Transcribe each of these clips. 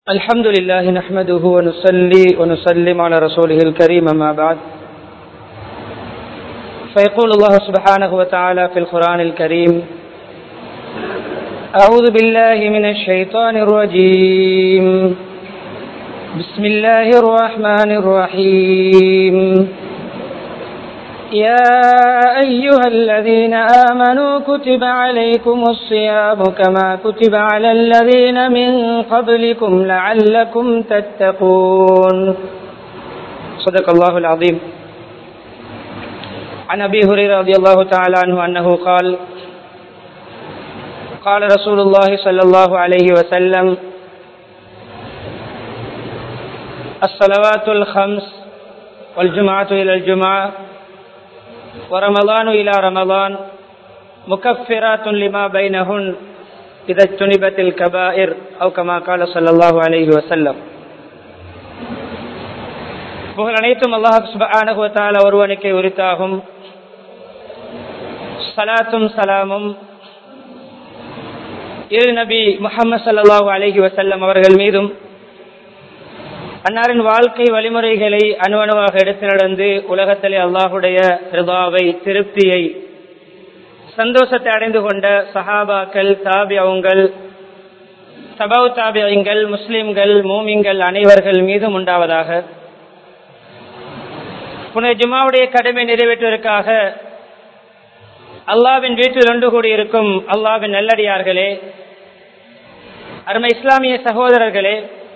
الحمد لله نحمده ونصلي ونسلم على رسوله الكريم ما بعد فيقول الله سبحانه وتعالى في القرآن الكريم أعوذ بالله من الشيطان الرجيم بسم الله الرحمن الرحيم يا أيها الذين آمنوا كتب عليكم الصيام كما كتب على الذين من قبلكم لعلكم تتقون صدق الله العظيم عن أبي هريرة رضي الله تعالى عنه أنه قال قال رسول الله صلى الله عليه وسلم الصلوات الخمس والجمعة إلى الجمعة ورمضان إلى رمضان مكفرات لما بينهن إذا اجتنبت الكبائر أو كما قال صلى الله عليه وسلم புகழ் அனைத்தும் அல்லாஹ் சுபஹானஹுவத்தால ஒருவனுக்கே உரித்தாகும் சலாத்தும் சலாமும் இரு நபி முகமது சல்லாஹூ அலஹி வசல்லம் அவர்கள் மீதும் அன்னாரின் வாழ்க்கை வழிமுறைகளை அணுவணுவாக எடுத்து நடந்து உலகத்திலே அல்லாஹுடைய ரிதாவை திருப்தியை சந்தோஷத்தை அடைந்து கொண்ட சஹாபாக்கள் தாபியவுங்கள் சபவு தாபியங்கள் முஸ்லிம்கள் மூமிங்கள் அனைவர்கள் மீதும் உண்டாவதாக புனர் ஜுமாவுடைய கடமை நிறைவேற்றுவதற்காக அல்லாவின் வீட்டில் ஒன்று கூடியிருக்கும் அல்லாவின் நல்லடியார்களே அருமை இஸ்லாமிய சகோதரர்களே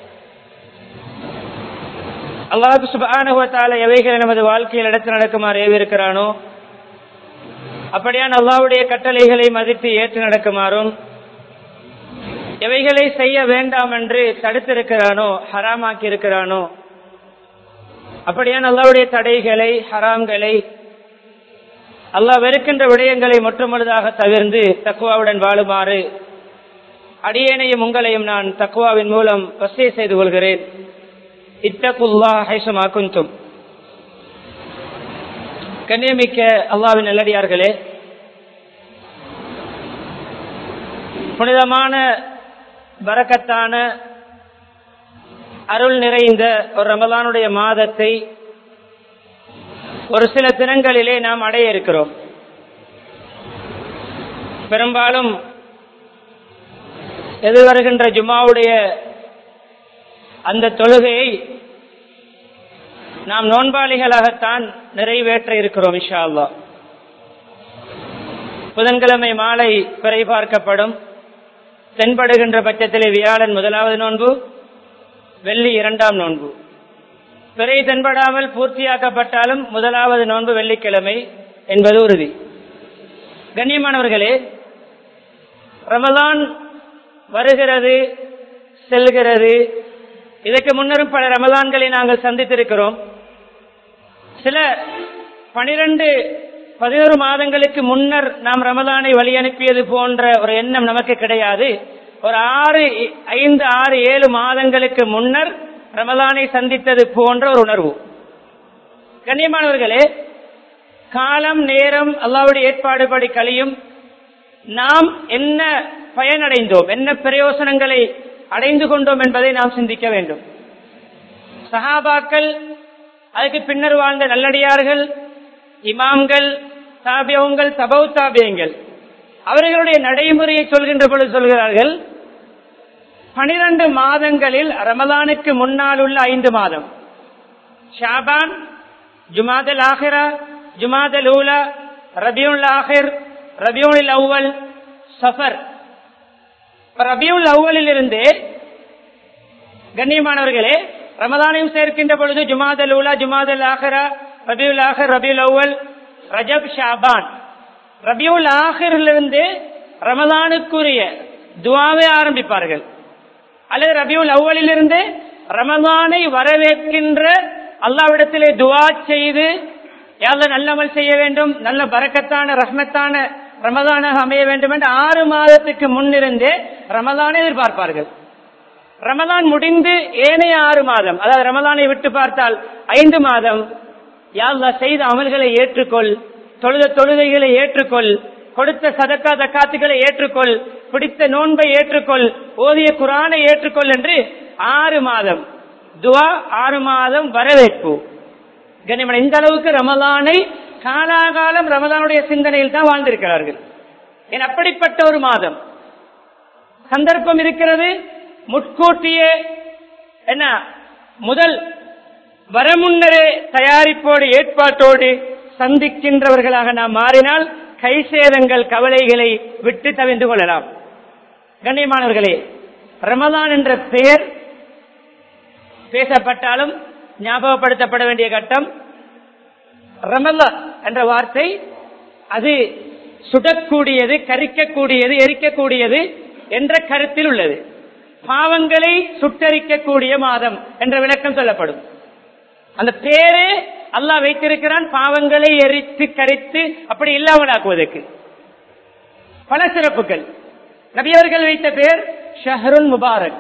அல்லாஹு சுபானுவத்தால எவைகளை நமது வாழ்க்கையில் எடுத்து நடக்குமாறு ஏவிருக்கிறானோ அப்படியான அல்லாவுடைய கட்டளைகளை மதித்து ஏற்று நடக்குமாறும் எவைகளை செய்ய வேண்டாம் என்று தடுத்திருக்கிறானோ ஹராமாக்கி இருக்கிறானோ அப்படியான அல்லாவுடைய தடைகளை ஹராம்களை அல்லாஹ் வெறுக்கின்ற விடயங்களை முற்றுமுழுதாக தவிர்ந்து தக்குவாவுடன் வாழுமாறு அடியேனையும் உங்களையும் நான் தக்குவாவின் மூலம் வசதி செய்து கொள்கிறேன் இத்தகுல்லா ஹைசமா குந்தும் கண்ணியமிக்க அல்லாவின் நல்லடியார்களே புனிதமான வரக்கத்தான அருள் நிறைந்த ஒரு ரமலானுடைய மாதத்தை ஒரு சில தினங்களிலே நாம் அடைய இருக்கிறோம் பெரும்பாலும் எதிர்வருகின்ற ஜுமாவுடைய அந்த தொழுகையை நாம் நோன்பாளிகளாகத்தான் நிறைவேற்ற இருக்கிறோம் இஷா அல்லா புதன்கிழமை மாலை பிறை பார்க்கப்படும் தென்படுகின்ற பட்சத்திலே வியாழன் முதலாவது நோன்பு வெள்ளி இரண்டாம் நோன்பு பிறை தென்படாமல் பூர்த்தியாக்கப்பட்டாலும் முதலாவது நோன்பு வெள்ளிக்கிழமை என்பது உறுதி கண்ணியமானவர்களே ரமலான் வருகிறது செல்கிறது இதற்கு முன்னரும் பல ரமலான்களை நாங்கள் சந்தித்திருக்கிறோம் சில பனிரெண்டு பதினோரு மாதங்களுக்கு முன்னர் நாம் ரமலானை வழி அனுப்பியது போன்ற ஒரு எண்ணம் நமக்கு கிடையாது ஒரு ஆறு ஐந்து ஆறு ஏழு மாதங்களுக்கு முன்னர் ரமலானை சந்தித்தது போன்ற ஒரு உணர்வு கண்ணியமானவர்களே காலம் நேரம் அல்லாவுடைய ஏற்பாடுபடி கழியும் நாம் என்ன பயனடைந்தோம் என்ன பிரயோசனங்களை அடைந்து கொண்டோம் என்பதை நாம் சிந்திக்க வேண்டும் சஹாபாக்கள் அதுக்கு பின்னர் வாழ்ந்த நல்லடியார்கள் இமாம்கள் தாபியங்கள் தபவு தாபியங்கள் அவர்களுடைய நடைமுறையை சொல்கின்ற பொழுது சொல்கிறார்கள் பனிரெண்டு மாதங்களில் ரமலானுக்கு முன்னால் உள்ள ஐந்து மாதம் ஷாபான் ஜுமாதல் ஆஹிரா ஜுமாதல் ஊலா ரபியுல் ஆஹிர் ரபியுல் அவ்வல் சஃபர் ரபியுல் அவ்வலில் இருந்தே கண்ணியமானவர்களே ரமதானையும் சேர்க்கின்ற பொழுது ஜுமாதல் ஊலா ஜுமாதல் ஆஹிரா ரபியுல் ஆஹிர் ரபியுல் அவ்வல் ரஜப் ஷாபான் ரபியுல் ஆஹிரிலிருந்து ரமதானுக்குரிய துவாவை ஆரம்பிப்பார்கள் அல்லது ரபியுல் அவ்வலிலிருந்து ரமதானை வரவேற்கின்ற அல்லாவிடத்திலே துவா செய்து யாரும் நல்லமல் செய்ய வேண்டும் நல்ல பறக்கத்தான ரஹ்மத்தான ரமதானாக அமைய வேண்டும் என்று ஆறு மாதத்துக்கு முன்னிருந்தே ரமதானை எதிர்பார்ப்பார்கள் ரமதான் முடிந்து ஏனைய ஆறு மாதம் அதாவது ரமதானை விட்டு பார்த்தால் ஐந்து மாதம் யாழ்லா செய்த அமல்களை ஏற்றுக்கொள் தொழுத தொழுகைகளை ஏற்றுக்கொள் கொடுத்த சதக்கா தக்காத்துகளை ஏற்றுக்கொள் பிடித்த நோன்பை ஏற்றுக்கொள் ஓதிய குரானை ஏற்றுக்கொள் என்று ஆறு மாதம் துவா ஆறு மாதம் வரவேற்பு கண்ணியமான இந்த அளவுக்கு ரமலானை காலாகாலம் ரமலானுடைய சிந்தனையில் தான் வாழ்ந்திருக்கிறார்கள் ஏன் அப்படிப்பட்ட ஒரு மாதம் சந்தர்ப்பம் இருக்கிறது முட்கூட்டியே என்ன முதல் வரமுன்னரே தயாரிப்போடு ஏற்பாட்டோடு சந்திக்கின்றவர்களாக நாம் மாறினால் கை சேதங்கள் கவலைகளை விட்டு தவிர்ந்து கொள்ளலாம் கண்ணியமானவர்களே ரமதான் என்ற பெயர் பேசப்பட்டாலும் ஞாபகப்படுத்தப்பட வேண்டிய கட்டம் ரமலான் என்ற வார்த்தை அது சுடக்கூடியது கரிக்கக்கூடியது எரிக்கக்கூடியது என்ற கருத்தில் உள்ளது பாவங்களை சுட்டரிக்கக்கூடிய மாதம் என்ற விளக்கம் சொல்லப்படும் அந்த பேரே அல்லாஹ் வைத்திருக்கிறான் பாவங்களை எரித்து கரித்து அப்படி இல்லாமலாக்குவதற்கு பல சிறப்புகள் நபியவர்கள் வைத்த பேர் ஷஹருல் முபாரக்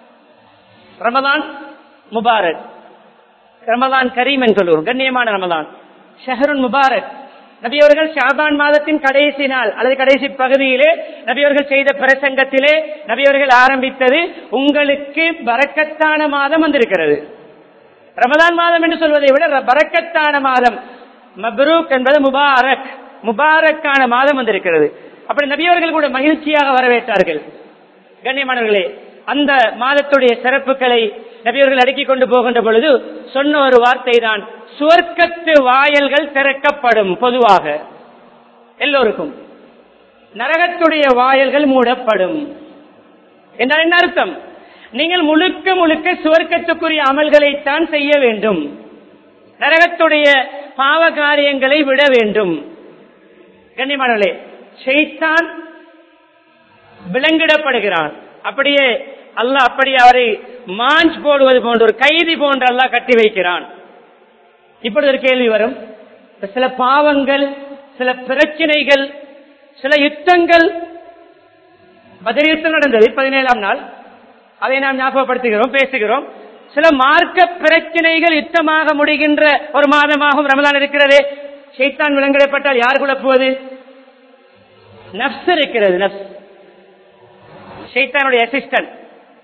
ரமதான் முபாரக் ரமதான் கரீம் என்று சொல்லுவோம் கண்ணியமான ரமதான் ஷஹருல் முபாரக் நபியவர்கள் ஷாபான் மாதத்தின் கடைசி நாள் அல்லது கடைசி பகுதியிலே நபியவர்கள் செய்த பிரசங்கத்திலே நபியவர்கள் ஆரம்பித்தது உங்களுக்கு பரக்கத்தான மாதம் வந்திருக்கிறது ரமதான் மாதம் என்று சொல்வதை விட ர- பரக்கத்தான மாதம் மப்ரூக் என்பது முபாரக் முபாரக்கான மாதம் வந்திருக்கிறது அப்படி நபியவர்கள் கூட மகிழ்ச்சியாக வரவேற்றார்கள் கண்ணியமானவர்களே அந்த மாதத்துடைய சிறப்புகளை நபியவர்கள் அடுக்கிக் கொண்டு போகின்ற பொழுது சொன்ன ஒரு வார்த்தை தான் சுவர்க்கத்து வாயல்கள் திறக்கப்படும் பொதுவாக எல்லோருக்கும் நரகத்துடைய வாயல்கள் மூடப்படும் என்றால் என்ன அர்த்தம் நீங்கள் முழுக்க முழுக்க சுவர்க்கத்துக்குரிய அமல்களைத்தான் செய்ய வேண்டும் நரகத்துடைய பாவ காரியங்களை விட வேண்டும் கண்ணியமானவர்களே ஷைத்தான் விலங்கிடப்படுகிறான் அப்படியே அல்லாஹ் அப்படியே அவரை மாஞ்ச் போடுவது போன்ற ஒரு கைதி போன்று அல்லாஹ் கட்டி வைக்கிறான் இப்பொழுது ஒரு கேள்வி வரும் சில பாவங்கள் சில பிரச்சனைகள் சில யுத்தங்கள் பதில் யுத்தம் நடந்தது பதினேழாம் நாள் அதை நாம் ஞாபகப்படுத்துகிறோம் பேசுகிறோம் சில மார்க்க பிரச்சனைகள் யுத்தமாக முடிகின்ற ஒரு மாதமாகவும் ரமதான் இருக்கிறது ஷைத்தான் விலங்கிடப்பட்டால் யார் குழப்புவது நப்ஸ் இருக்கிறது நப்ஸ் ஷைத்தானுடைய அசிஸ்டன்ட்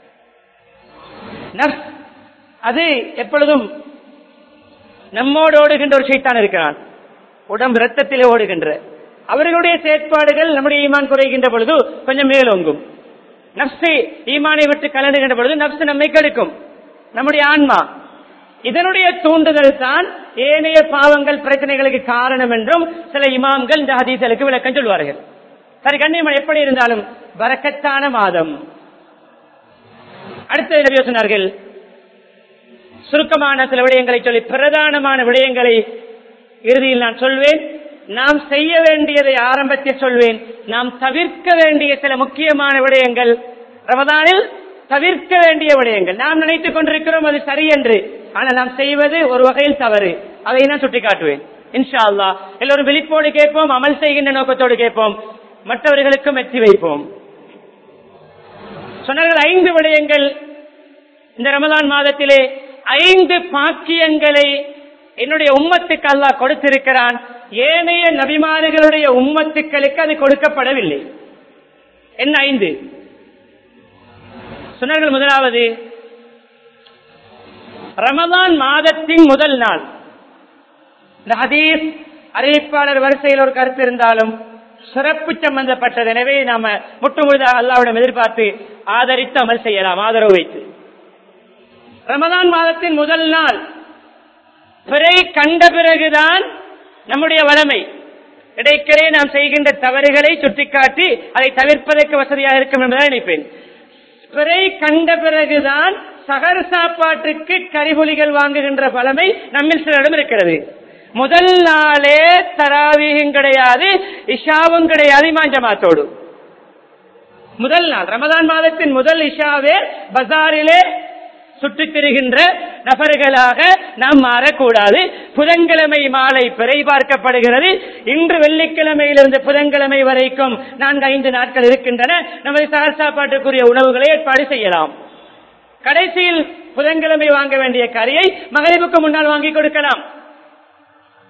நப்ஸ் அது எப்பொழுதும் நம்மோடு ஓடுகின்ற ஒரு ஷைத்தான் இருக்கிறான் உடம்பு ரத்தத்திலே ஓடுகின்ற அவர்களுடைய செயற்பாடுகள் நம்முடைய ஈமான் குறைகின்ற பொழுது கொஞ்சம் மேலோங்கும் நப்சு ஈமானை விட்டு கலந்துகின்ற பொழுது நப்சு நம்மை கெடுக்கும் நம்முடைய ஆன்மா இதனுடைய தூண்டுதல் தான் ஏனைய பாவங்கள் பிரச்சனைகளுக்கு காரணம் என்றும் சில இமாம்கள் இந்த ஹதீசலுக்கு விளக்கம் சொல்வார்கள் சரி கண்ணியமன் எப்படி இருந்தாலும் வரக்கத்தான மாதம் அடுத்த நபி சொன்னார்கள் சுருக்கமான சில விடயங்களை சொல்லி பிரதானமான விடயங்களை இறுதியில் நான் சொல்வேன் நாம் செய்ய வேண்டியதை ஆரம்பத்தில் சொல்வேன் நாம் தவிர்க்க வேண்டிய சில முக்கியமான விடயங்கள் ரமதானில் தவிர்க்க வேண்டிய விடயங்கள் நாம் நினைத்துக் கொண்டிருக்கிறோம் அது சரி என்று ஆனால் நாம் செய்வது ஒரு வகையில் தவறு அதை நான் சுட்டிக்காட்டுவேன் இன்ஷா அல்லாஹ் எல்லோரும் விழிப்போடு கேட்போம் அமல் செய்கின்ற நோக்கத்தோடு கேட்போம் மற்றவர்களுக்கும் வெற்றி வைப்போம் சொன்னார்கள் ஐந்து விடயங்கள் இந்த ரமலான் மாதத்திலே ஐந்து பாக்கியங்களை என்னுடைய உம்மத்துக்கு அல்லாஹ் கொடுத்திருக்கிறான் ஏனைய நபிமாறுகளுடைய உம்மத்துக்களுக்கு அது கொடுக்கப்படவில்லை என்ன ஐந்து சொன்னார்கள் முதலாவது ரமலான் மாதத்தின் முதல் நாள் இந்த ஹதீஸ் அறிவிப்பாளர் வரிசையில் ஒரு கருத்து இருந்தாலும் சிறப்பு சம்பந்தப்பட்டது எனவே நாம முற்றுமுழுதாக அல்லாவிடம் எதிர்பார்த்து ஆதரித்து அமல் செய்யலாம் ஆதரவு வைத்து ரமதான் மாதத்தின் முதல் நாள் பிறை கண்ட பிறகுதான் நம்முடைய வளமை இடைக்கிடையே நாம் செய்கின்ற தவறுகளை சுட்டிக்காட்டி அதை தவிர்ப்பதற்கு வசதியாக இருக்கும் என்பதை நினைப்பேன் பிறை கண்ட பிறகுதான் சகர் சாப்பாட்டுக்கு கரிபொலிகள் வாங்குகின்ற பழமை நம்மில் சிலரிடம் இருக்கிறது முதல் நாளே தராவீகம் கிடையாது இஷாவும் கிடையாது மாஞ்சமாத்தோடு முதல் நாள் ரமதான் மாதத்தின் முதல் இஷாவே பஜாரிலே சுற்றித் திரிகின்ற நபர்களாக நாம் மாறக்கூடாது புதன்கிழமை மாலை பிறை பார்க்கப்படுகிறது இன்று வெள்ளிக்கிழமையிலிருந்து புதன்கிழமை வரைக்கும் நான்கு ஐந்து நாட்கள் இருக்கின்றன நமது சகர் சாப்பாட்டுக்குரிய உணவுகளை ஏற்பாடு செய்யலாம் கடைசியில் புதன்கிழமை வாங்க வேண்டிய கறியை மகளிருக்கு முன்னால் வாங்கி கொடுக்கலாம்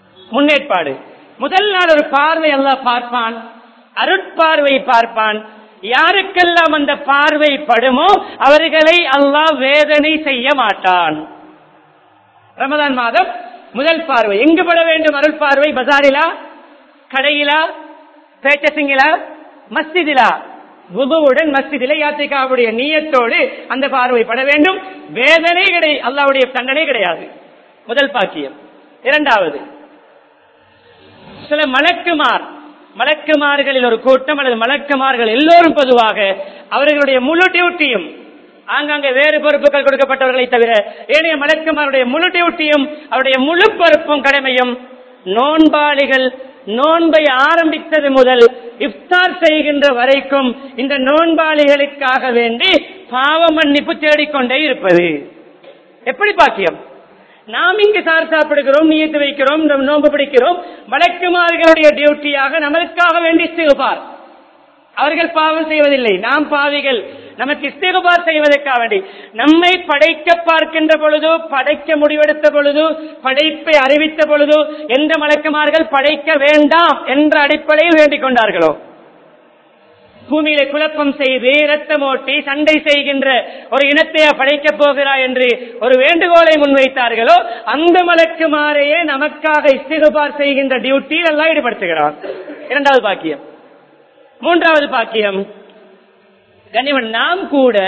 முன்னேற்பாடு முதல் நாள் ஒரு பார்வை எல்லாம் பார்ப்பான் அருட்பார்வை பார்ப்பான் யாருக்கெல்லாம் அந்த பார்வை படுமோ அவர்களை அல்லாஹ் வேதனை செய்ய மாட்டான் ரமதான் மாதம் முதல் பார்வை எங்கு பட வேண்டும் அருள் பார்வை பஜாரிலா கடையிலா பேச்சசிங்கிலா மஸ்ஜிதிலா குபுவுடன் மஸ்ஜிதில யாத்திரிகாவுடைய நீயத்தோடு அந்த பார்வை பட வேண்டும் வேதனை கிடை அல்லாவுடைய தண்டனை கிடையாது முதல் பாக்கியம் இரண்டாவது சில மலக்குமார் மலக்குமார்களில் ஒரு கூட்டம் அல்லது மலக்குமார்கள் எல்லோரும் பொதுவாக அவர்களுடைய முழு டியூட்டியும் ஆங்காங்கே வேறு பொறுப்புகள் கொடுக்கப்பட்டவர்களை தவிர ஏனைய மலக்குமாருடைய முழு டியூட்டியும் அவருடைய முழு பொறுப்பும் கடமையும் நோன்பாளிகள் நோன்பை ஆரம்பித்தது முதல் இஃப்தார் செய்கின்ற வரைக்கும் இந்த நோன்பாளிகளுக்காக வேண்டி பாவ மன்னிப்பு தேடிக்கொண்டே இருப்பது எப்படி பாக்கியம் நாம் இங்கு சார் சாப்பிடுகிறோம் நீயத்து வைக்கிறோம் நம் நோன்பு பிடிக்கிறோம் வழக்குமார்களுடைய டியூட்டியாக நமக்காக வேண்டி இஸ்திகுபார் அவர்கள் பாவம் செய்வதில்லை நாம் பாவிகள் நமக்கு இஸ்திகுபார் செய்வதற்காக வேண்டி நம்மை படைக்க பார்க்கின்ற பொழுது படைக்க முடிவெடுத்த பொழுது படைப்பை அறிவித்த பொழுது எந்த மலக்குமார்கள் படைக்க வேண்டாம் என்ற அடிப்படையில் வேண்டிக் கொண்டார்களோ பூமியில குழப்பம் செய்து ரத்தம் ஓட்டி சண்டை செய்கின்ற ஒரு இனத்தையா படைக்கப் போகிறாய் என்று ஒரு வேண்டுகோளை முன்வைத்தார்களோ அந்த மலக்குமாரையே நமக்காக இஸ்திகுபார் செய்கின்ற டியூட்டியில் எல்லாம் ஈடுபடுத்துகிறார் இரண்டாவது பாக்கியம் மூன்றாவது பாக்கியம் கனிவன் நாம் கூட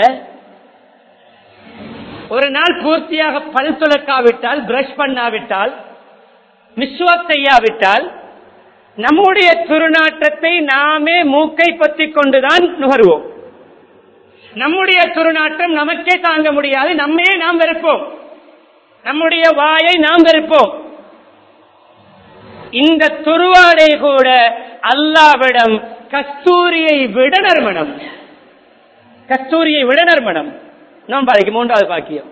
ஒரு நாள் பூர்த்தியாக பல் துளக்காவிட்டால் பிரஷ் பண்ணாவிட்டால் மிஸ்வாக் செய்யாவிட்டால் நம்முடைய துருநாற்றத்தை நாமே மூக்கை பற்றிக் கொண்டுதான் நுகர்வோம் நம்முடைய துருநாற்றம் நமக்கே தாங்க முடியாது நம்மையே நாம் வெறுப்போம் நம்முடைய வாயை நாம் வெறுப்போம் இந்த துருவாடை கூட அல்லாவிடம் கஸ்தூரியை விட நறுமணம் கஸ்தூரியை விட நறுமணம் நோம்பாளைக்கு மூன்றாவது பாக்கியம்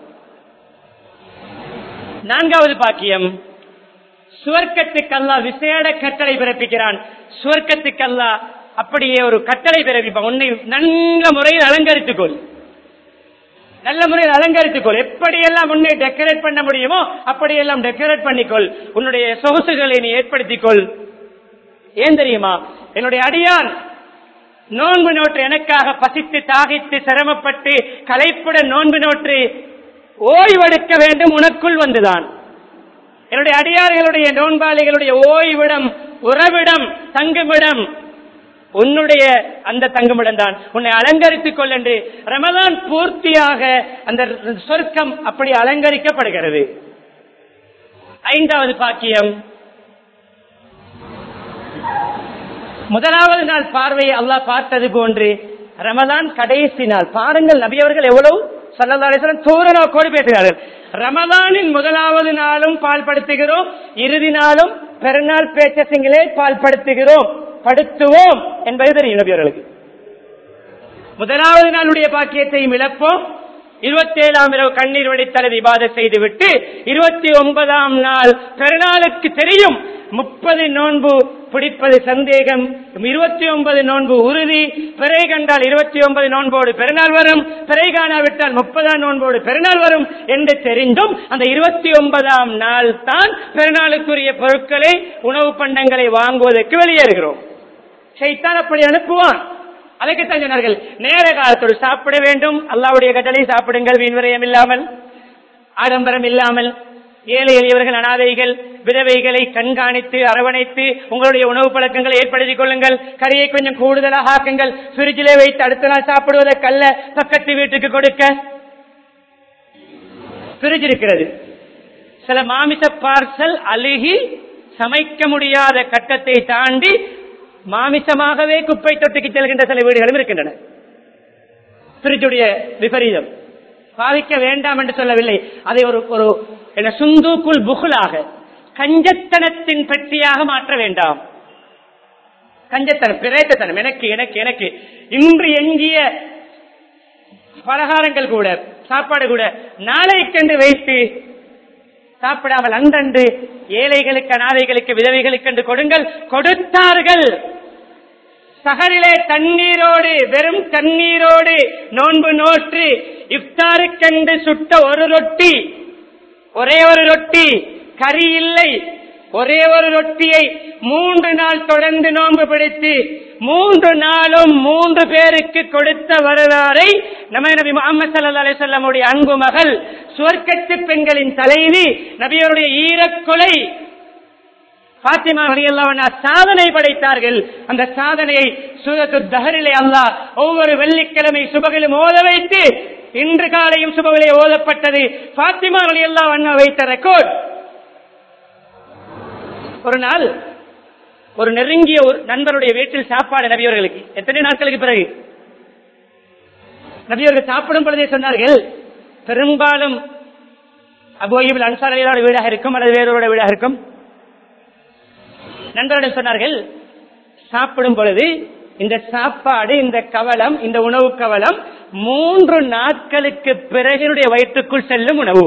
நான்காவது பாக்கியம் சுவர்க்கத்துக்கு அல்லா விசேட கட்டளை பிறப்பிக்கிறான் சுவர்க்கத்துக்கு அல்லா அப்படியே ஒரு கட்டளை பிறப்பிப்பான் உன்னை நல்ல முறையில் அலங்கரித்துக் கொள் நல்ல முறையில் அலங்கரித்துக் கொள் எப்படியெல்லாம் உன்னை டெக்கரேட் பண்ண முடியுமோ அப்படியெல்லாம் டெக்கரேட் பண்ணிக்கொள் உன்னுடைய சொகுசுகளை நீ ஏற்படுத்திக் கொள் ஏன் தெரியுமா என்னுடைய அடியான் நோன்பு நோற்று எனக்காக பசித்து தாகித்து சிரமப்பட்டு கலைப்புடன் நோன்பு நோற்று ஓய்வெடுக்க வேண்டும் உனக்குள் வந்துதான் என்னுடைய அடியார்களுடைய நோன்பாளிகளுடைய ஓய்விடம் உறவிடம் தங்குமிடம் உன்னுடைய அந்த தங்குமிடம் தான் உன்னை அலங்கரித்துக் கொள் என்று ரமதான் பூர்த்தியாக அந்த சொர்க்கம் அப்படி அலங்கரிக்கப்படுகிறது ஐந்தாவது பாக்கியம் முதலாவது நாள் பார்வையை அல்லாஹ் பார்த்தது போன்று ரமதான் கடைசி நாள் பாருங்கள் நபியவர்கள் எவ்வளவு சல்லல்லாசன் தூர நோக்கோடு பேசுகிறார்கள் ரமதானின் முதலாவது நாளும் பால்படுத்துகிறோம் இறுதி நாளும் பெருநாள் பேச்சசிங்களே பால்படுத்துகிறோம் படுத்துவோம் என்பது தெரியும் நபியவர்களுக்கு முதலாவது நாளுடைய பாக்கியத்தையும் இழப்போம் இருபத்தி ஏழாம் இரவு கண்ணீர் வடித்தலை விவாதம் செய்துவிட்டு இருபத்தி ஒன்பதாம் நாள் பெருநாளுக்கு தெரியும் முப்பது நோன்பு பிடிப்பது சந்தேகம் இருபத்தி ஒன்பது நோன்பு உறுதி பிறை கண்டால் இருபத்தி ஒன்பது நோன்போடு பெருநாள் வரும் பிறை காணாவிட்டால் முப்பதாம் நோன்போடு பெருநாள் வரும் என்று தெரிந்தும் அந்த இருபத்தி ஒன்பதாம் நாள் தான் பெருநாளுக்குரிய பொருட்களை உணவு பண்டங்களை வாங்குவதற்கு வெளியேறுகிறோம் செய்தான் அப்படி அனுப்புவான் அதுக்குத்தான் சொன்னார்கள் நேர காலத்தோடு சாப்பிட வேண்டும் அல்லாவுடைய கட்டளை சாப்பிடுங்கள் வீண்விரயம் இல்லாமல் ஆடம்பரம் இல்லாமல் ஏழை எளியவர்கள் அனாதைகள் விதவைகளை கண்காணித்து அரவணைத்து உங்களுடைய உணவு பழக்கங்களை ஏற்படுத்திக் கொள்ளுங்கள் கறியை கொஞ்சம் கூடுதலாக ஆக்குங்கள் பிரிட்ஜிலே வைத்து அடுத்த நாள் சாப்பிடுவதற்கல்ல பக்கத்து வீட்டுக்கு கொடுக்க பிரிட்ஜ் இருக்கிறது சில மாமிச பார்சல் அழுகி சமைக்க முடியாத கட்டத்தை தாண்டி மாமிசமாகவே குப்பை தொட்டிக்கு செல்கின்ற சில வீடுகளும் இருக்கின்றன பிரிட்ஜுடைய விபரீதம் பாவிக்க வேண்டாம் என்று சொல்லவில்லை அதை ஒரு ஒரு என்ன சுந்தூக்குள் புகுலாக கஞ்சத்தனத்தின் பெட்டியாக மாற்ற வேண்டாம் கஞ்சத்தனம் பிரேத்தத்தனம் எனக்கு எனக்கு எனக்கு இன்று எஞ்சிய பலகாரங்கள் கூட சாப்பாடு கூட நாளைக்கென்று வைத்து சாப்பிடாமல் அன்றன்று ஏழைகளுக்கு அனாதைகளுக்கு விதவைகளுக்கு என்று கொடுங்கள் கொடுத்தார்கள் சகரிலே தண்ணீரோடு வெறும் தண்ணீரோடு நோன்பு நோற்று இஃப்தாருக்கென்று சுட்ட ஒரு ரொட்டி ஒரே ஒரு ரொட்டி கறி இல்லை ஒரே ஒரு ரொட்டியை மூன்று நாள் தொடர்ந்து நோன்பு பிடித்து மூன்று நாளும் மூன்று பேருக்கு கொடுத்த வரலாறை நம்ம நபி முகமது சல்லா அலிசல்லமுடைய அன்பு மகள் சுவர்க்கத்து பெண்களின் தலைவி நபியருடைய ஈரக்கொலை பாத்திமா அலியல்லாவனா சாதனை படைத்தார்கள் அந்த சாதனையை சூரத்து தஹரிலே அல்லாஹ் ஒவ்வொரு வெள்ளிக்கிழமை சுபகிலும் ஓத வைத்து இன்று காலையும் சுபகிலே ஓதப்பட்டது பாத்திமா அலியல்லா அண்ணா வைத்த ரெக்கார்ட் ஒரு நாள் ஒரு நெருங்கிய ஒரு நண்பருடைய வீட்டில் சாப்பாடு நபியவர்களுக்கு எத்தனை நாட்களுக்கு பிறகு நபியவர்கள் சாப்பிடும் பொழுதே சொன்னார்கள் பெரும்பாலும் அபோயிபில் அன்சார் அலியோட வீடாக இருக்கும் அல்லது வேறொருடைய வீடாக இருக்கும் நண்பரிடம் சொன்னார்கள் சாப்பிடும் பொழுது இந்த சாப்பாடு இந்த கவலம் இந்த உணவு கவலம் மூன்று நாட்களுக்கு பிறகு என்னுடைய வயிற்றுக்குள் செல்லும் உணவு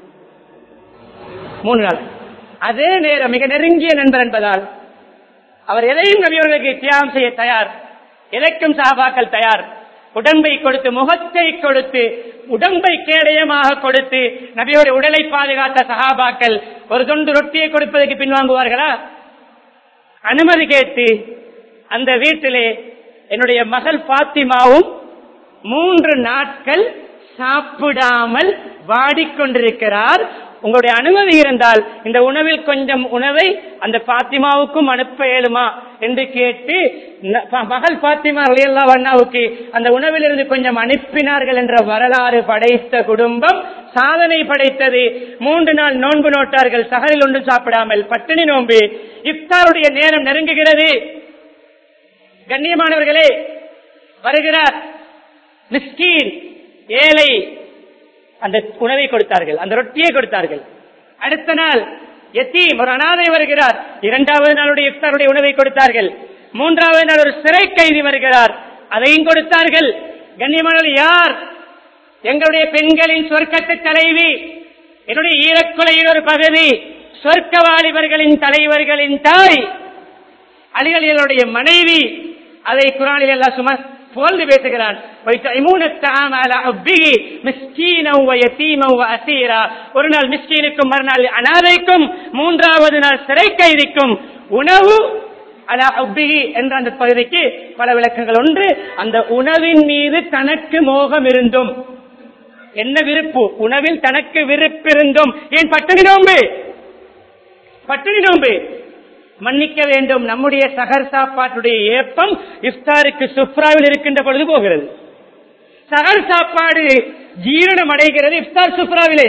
மூன்று நாள் அதே நேரம் மிக நெருங்கிய நண்பர் என்பதால் அவர் எதையும் நபியவர்களுக்கு தியாகம் செய்ய தயார் எதற்கும் சாபாக்கள் தயார் உடம்பை கொடுத்து முகத்தை கொடுத்து உடம்பை கேடயமாக கொடுத்து நபியோட உடலை பாதுகாத்த சகாபாக்கள் ஒரு தொண்டு ரொட்டியை கொடுப்பதற்கு பின்வாங்குவார்களா அனுமதி கேட்டு அந்த வீட்டிலே என்னுடைய மகள் பாத்திமாவும் மூன்று நாட்கள் சாப்பிடாமல் வாடிக்கொண்டிருக்கிறார் உங்களுடைய அனுமதி இருந்தால் இந்த உணவில் கொஞ்சம் உணவை அந்த பாத்திமாவுக்கும் அனுப்ப இயலுமா என்று கேட்டு ந- ப- மகள் பாத்திமா அலியல்லா வண்ணாவுக்கு அந்த உணவிலிருந்து கொஞ்சம் அனுப்பினார்கள் என்ற வரலாறு படைத்த குடும்பம் சாதனை படைத்தது மூன்று நாள் நோன்பு நோட்டார்கள் சகரில் ஒன்றும் சாப்பிடாமல் பட்டினி நோன்பு இஃப்தாருடைய நேரம் நெருங்குகிறது கண்ணியமானவர்களே வருகிறார் மிஸ்கீன் ஏழை அந்த உணவை கொடுத்தார்கள் அந்த ரொட்டியை கொடுத்தார்கள் அடுத்த நாள் எத்தீம் ஒரு அனாதை வருகிறார் இரண்டாவது நாளுடைய இஃப்தாருடைய உணவை கொடுத்தார்கள் மூன்றாவது நாள் ஒரு சிறை கைதி வருகிறார் அதையும் கொடுத்தார்கள் கண்ணியமானவர் யார் எங்களுடைய பெண்களின் சொர்க்கத்து தலைவி என்னுடைய ஈரக்குலையின் ஒரு பகுதி சொர்க்க வாலிபர்களின் தலைவர்களின் தாய் அலிகளிகளுடைய மனைவி அதை குரானில் எல்லாம் சும்மா புகழ்ந்து பேசுகிறான் وَيُطْعِمُونَ الطَّعَامَ عَلَى حُبِّهِ مِسْكِينًا وَيَتِيمًا وَأَسِيرًا. ஒரு நாள் மிஸ்கீனுக்கும் மறுநாள் அனாதைக்கும் மூன்றாவது நாள் சிறை கைதிக்கும் உணவு அலா ஹுப்பிஹி என்ற அந்த பகுதிக்கு பல விளக்கங்கள் ஒன்று அந்த உணவின் மீது தனக்கு மோகம் இருந்தும் என்ன விருப்பு உணவில் தனக்கு விருப்பிருந்தும் ஏன் பட்டினி நோம்பு பட்டினி நோம்பு மன்னிக்க வேண்டும் நம்முடைய சகர் சாப்பாட்டுடைய ஏப்பம் இஃப்தாருக்கு சுப்ராவில் இருக்கின்ற பொழுது போகிறது சகர் சாப்பாடு ஜீரணம் அடைகிறது இஃப்தார் சுப்ராவிலே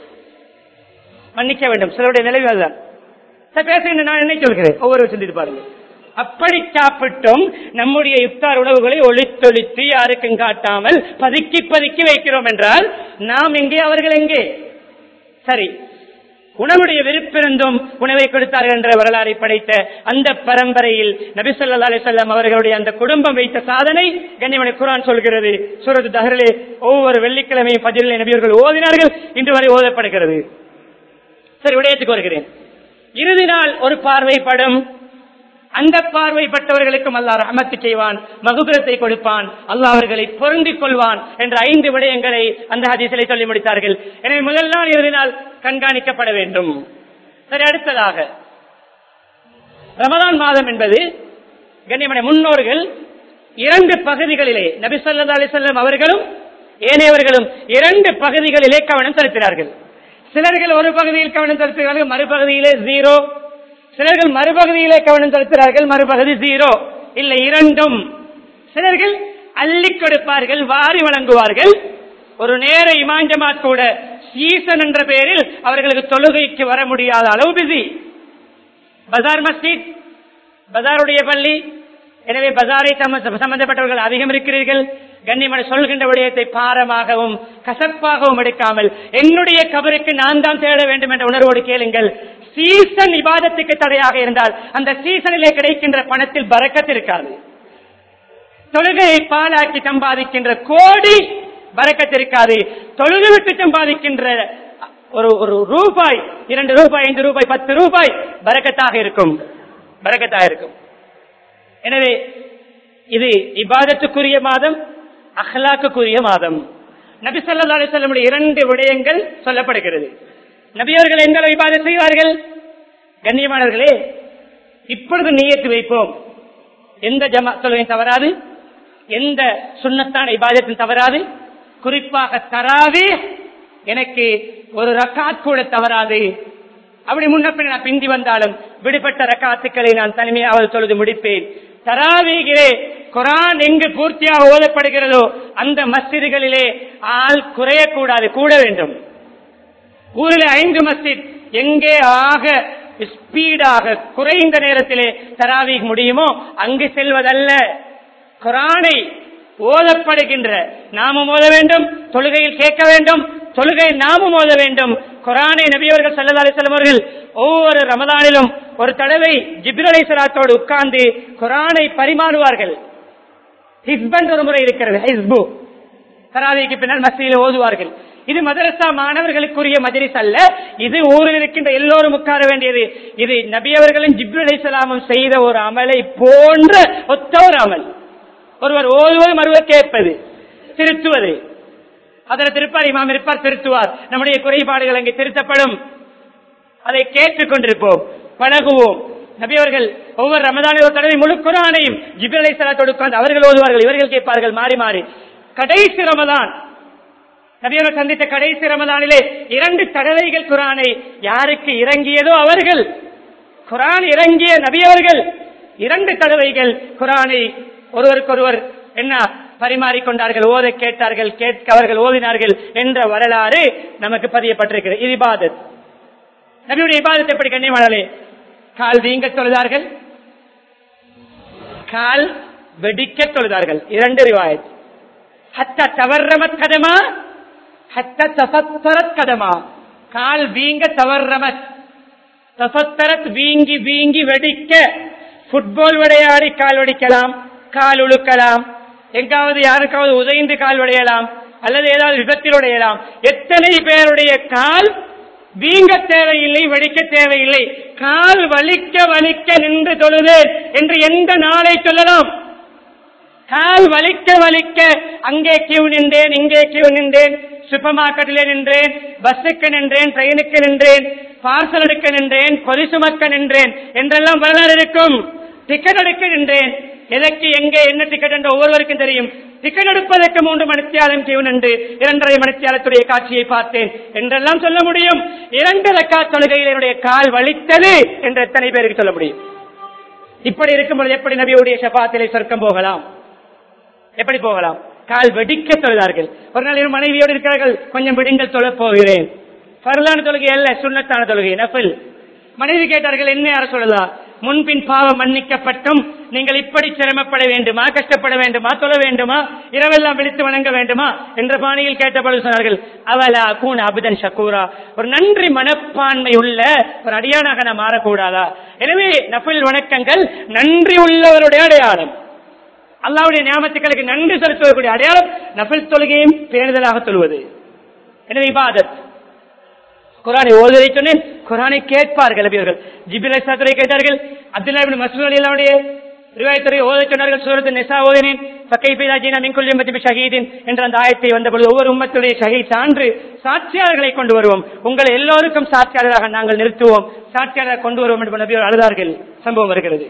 மன்னிக்க வேண்டும் சிலருடைய நிலைவு அதுதான் சார் பேசுகின்ற நான் என்ன சொல்கிறேன் ஒவ்வொரு சிந்தித்து பாருங்க அப்படி சாப்பிட்டும் நம்முடைய இஃப்தார் உணவுகளை ஒளித்தொழித்து யாருக்கும் காட்டாமல் பதுக்கி பதுக்கி வைக்கிறோம் என்றால் நாம் எங்கே அவர்கள் எங்கே சரி உணவுடைய விருப்பிருந்தும் உணவை கொடுத்தார்கள் என்ற வரலாறை படைத்த அந்த பரம்பரையில் நபி ஸல்லல்லாஹு அலைஹி வஸல்லம் அவர்களுடைய அந்த குடும்பம் வைத்த சாதனை கண்ணியமணி குர்ஆன் சொல்கிறது சூரத் தஹரிலே ஒவ்வொரு வெள்ளிக்கிழமையும் ஃபஜ்ரிலே நபியர்கள் ஓதினார்கள் இன்று வரை ஓதப்படுகிறது சரி விடயத்துக்கு வருகிறேன் இறுதி நாள் ஒரு பார்வைப்படும் அந்த பார்வைப்பட்டவர்களுக்கும் அல்லாஹ் ரஹமத்து செய்வான் மகுபுரத்தை கொடுப்பான் அல்லாஹ் அவர்களை பொருந்திக் கொள்வான் என்ற ஐந்து விடயங்களை அந்த ஹதீஸிலே சொல்லி முடித்தார்கள் எனவே முதல் நாள் இறுதி நாள் கண்காணிக்கப்பட வேண்டும் சரி அடுத்ததாக ரமதான் மாதம் என்பது கண்ணியமனை முன்னோர்கள் இரண்டு பகுதிகளிலே நபி ஸல்லல்லாஹு அலைஹி வஸல்லம் அவர்களும் ஏனையவர்களும் இரண்டு பகுதிகளிலே கவனம் செலுத்தினார்கள் சிலர்கள் ஒரு பகுதியில் கவனம் செலுத்துகிறார்கள் மறுபகுதியிலே ஜீரோ சிலர்கள் மறுபகுதியிலே கவனம் செலுத்துகிறார்கள் மறுபகுதி ஜீரோ இல்லை இரண்டும் சிலர்கள் அள்ளி கொடுப்பார்கள் வாரி வழங்குவார்கள் ஒரு நேர இமாஞ்சமா கூட சீசன் என்ற பெயரில் அவர்களுக்கு தொழுகைக்கு வர முடியாத அளவு பிஸி பஜார் மஸ்ஜித் பஜாருடைய பள்ளி எனவே பஜாரை சம்ம- சம்பந்தப்பட்டவர்கள் அதிகம் இருக்கிறீர்கள் கண்ணியமனை சொல்கின்ற விடயத்தை பாரமாகவும் கசப்பாகவும் எடுக்காமல் என்னுடைய கபருக்கு நான் தான் தேட வேண்டும் என்ற உணர்வோடு கேளுங்கள் சீசன் இபாதத்துக்கு தடையாக இருந்தால் அந்த சீசனிலே கிடைக்கின்ற பணத்தில் பறக்கத்து இருக்காது தொழுகையை பாலாக்கி சம்பாதிக்கின்ற கோடி பறக்கத்திருக்காது தொழுது விட்டு சம்பாதிக்கின்ற ஒரு ஒரு ரூபாய் இரண்டு ரூபாய் ஐந்து ரூபாய் பத்து ரூபாய் பறக்கத்தாக இருக்கும் பறக்கத்தாக இருக்கும் எனவே இது இபாதத்துக்குரிய மாதம் அஹ்லாக்குரிய மாதம் நபி ஸல்லல்லாஹு அலைஹி வஸல்லம் இரண்டு விடயங்கள் சொல்லப்படுகிறது நபி அவர்கள் எந்த அளவு இபாதத் செய்வார்கள் கண்ணியமானவர்களே இப்பொழுது நீயத்து வைப்போம் எந்த ஜமா தொழுகையும் தவறாது எந்த சுண்ணத்தான இபாதத்தும் தவறாது குறிப்பாக தராது எனக்கு ஒரு ரக்காத் கூட தவறாது அப்படி முன்னப்பின் நான் பிந்தி வந்தாலும் விடுபட்ட ரக்காத்துக்களை நான் தனிமையாக தொழுது முடிப்பேன் தராவீகிலே குரான் எங்கு பூர்த்தியாக ஓதப்படுகிறதோ அந்த மஸ்ஜிதுகளிலே ஆள் குறையக்கூடாது கூட வேண்டும் ஊரில் ஐந்து மஸ்ஜித் எங்கே ஆக ஸ்பீடாக குறைந்த நேரத்திலே தராவீக் முடியுமோ அங்கு செல்வதல்ல குரானை ஓதப்படுகின்ற நாமும் ஓத வேண்டும் தொழுகையில் கேட்க வேண்டும் தொழுகை நாமும் ஓத வேண்டும் குரானை நபியவர்கள் சல்லா அலிஸ்லாம் அவர்கள் ஒவ்வொரு ரமதானிலும் ஒரு தடவை ஜிப்ரல் அலிசலாத்தோடு உட்கார்ந்து குரானை பரிமாறுவார்கள் ஹிஸ்பண்ட் ஒரு முறை இருக்கிறது ஹிஸ்பு தராவிக்கு பின்னால் மசீதியில் ஓதுவார்கள் இது மதரசா மாணவர்களுக்குரிய மஜரிஸ் அல்ல இது ஊரில் இருக்கின்ற எல்லோரும் உட்கார வேண்டியது இது நபி அவர்களும் ஜிப்ரு அலிசலாமும் செய்த ஒரு அமலை போன்ற ஒத்த ஒரு அமல் ஒருவர் ஓதுவது மறுவர் கேட்பது திருத்துவது அதில் திருப்பார் இமாம் இருப்பார் திருத்துவார் நம்முடைய குறைபாடுகள் அங்கே திருத்தப்படும் அதை கேட்டுக் கொண்டிருப்போம் பழகுவோம் நபியவர்கள் ஒவ்வொரு ரமதான ஒரு தடவை முழு குரானையும் ஜிப்ரல் அலைஹிஸ்ஸலாத்தோடு உட்கார்ந்து அவர்கள் ஓதுவார்கள் இவர்கள் கேட்பார்கள் மாறி மாறி கடைசி ரமதான் நபியவர்கள் சந்தித்த கடைசி ரமதானிலே இரண்டு தடவைகள் குரானை யாருக்கு இறங்கியதோ அவர்கள் குரான் இறங்கிய நபியவர்கள் இரண்டு தடவைகள் குரானை ஒருவருக்கொருவர் என்ன பரிமாறிக்கொண்டார்கள் ஓத கேட்டார்கள் கேட்க அவர்கள் ஓதினார்கள் என்ற வரலாறு நமக்கு பதியப்பட்டிருக்கிறது இது இபாதத் நபியுடைய இபாதத்தை எப்படி கண்ணியமானே கால் வீங்க தொழுதார்கள் கால் வெடிக்க தொழுதார்கள் இரண்டு ரிவாயத் ஹத்த தவறமத் கதமா ஹத்த தசத்தரத் கதமா கால் வீங்க தவறமத் தசத்தரத் வீங்கி வீங்கி வெடிக்க புட்பால் விளையாடி கால் வெடிக்கலாம் கால் உழுக்கலாம் எங்காவது யாருக்காவது உதைந்து கால் உடையலாம் அல்லது ஏதாவது விபத்தில் உடையலாம் எத்தனை பேருடைய கால் வீங்க தேவையில்லை வலிக்க தேவையில்லை கால் வலிக்க வலிக்க நின்று தொழுதேன் என்று எந்த நாளை சொல்லலாம் கால் வலிக்க வலிக்க அங்கே கியூ நின்றேன் இங்கே கியூ நின்றேன் சூப்பர் மார்க்கெட்டிலே நின்றேன் பஸ்ஸுக்கு நின்றேன் ட்ரெயினுக்கு நின்றேன் பார்சல் எடுக்க நின்றேன் பொதி சுமக்க நின்றேன் என்றெல்லாம் வரலாறு இருக்கும் டிக்கெட் எடுக்க நின்றேன் எதற்கு எங்கே என்ன டிக்கெட் என்று ஒவ்வொருவருக்கும் தெரியும் டிக்கெட் எடுப்பதற்கு மூன்று மணித்தியாலம் கியூ நின்று இரண்டரை மணித்தியாலத்துடைய காட்சியை பார்த்தேன் என்றெல்லாம் சொல்ல முடியும் இரண்டு ரக்கா தொழுகையில் என்னுடைய கால் வலித்தது என்று எத்தனை பேருக்கு சொல்ல முடியும் இப்படி இருக்கும்போது எப்படி நபியுடைய ஷபாத்திலே சொர்க்கம் போகலாம் எப்படி போகலாம் கால் வெடிக்க தொழுதார்கள் ஒரு நாள் இரு மனைவியோடு இருக்கிறார்கள் கொஞ்சம் விடுங்கள் தொழ போகிறேன் பரலான தொழுகை அல்ல சுண்ணத்தான தொழுகை நஃபில் மனைவி கேட்டார்கள் என்ன யார சொல்லலா முன்பின் பாவம் மன்னிக்கப்பட்டும் நீங்கள் இப்படி சிரமப்பட வேண்டுமா கஷ்டப்பட வேண்டுமா தொழ வேண்டுமா இரவெல்லாம் விழித்து வணங்க வேண்டுமா என்ற பாணியில் கேட்டபொழுது சொன்னார்கள் அவலா கூன் அபுதன் ஷக்கூரா ஒரு நன்றி மனப்பான்மை உள்ள ஒரு அடியானாக நான் மாறக்கூடாதா எனவே நஃபில் வணக்கங்கள் நன்றி உள்ளவருடைய அடையாளம் அல்லாவுடைய ஞாபகத்துக்களுக்கு நன்றி செலுத்துவதற்குரிய அடையாளம் நஃபில் தொழுகையும் பேணுதலாக தொழுவது எனவே இபாதத் குரானை ஓதுவதை சொன்னேன் குரானை கேட்பார்கள் நபியவர்கள் ஜிபில் சாத்துரை கேட்டார்கள் அப்துல்லா இப்னு மசூத் அலிலாவுடைய ரிவாயத்துறை ஓத சொன்னார்கள் சூரத்து நிசா ஓதினேன் பக்கை பீதாஜினா மின்குள்ளி மத்திய ஷஹீதின் என்ற அந்த ஆயத்தை வந்தபொழுது ஒவ்வொரு உம்மத்துடைய ஷஹீத் சான்று சாட்சியாளர்களை கொண்டு வருவோம் உங்களை எல்லோருக்கும் சாட்சியாளராக நாங்கள் நிறுத்துவோம் சாட்சியாளராக கொண்டு வருவோம் என்று நபியவர் அழுதார்கள் சம்பவம் வருகிறது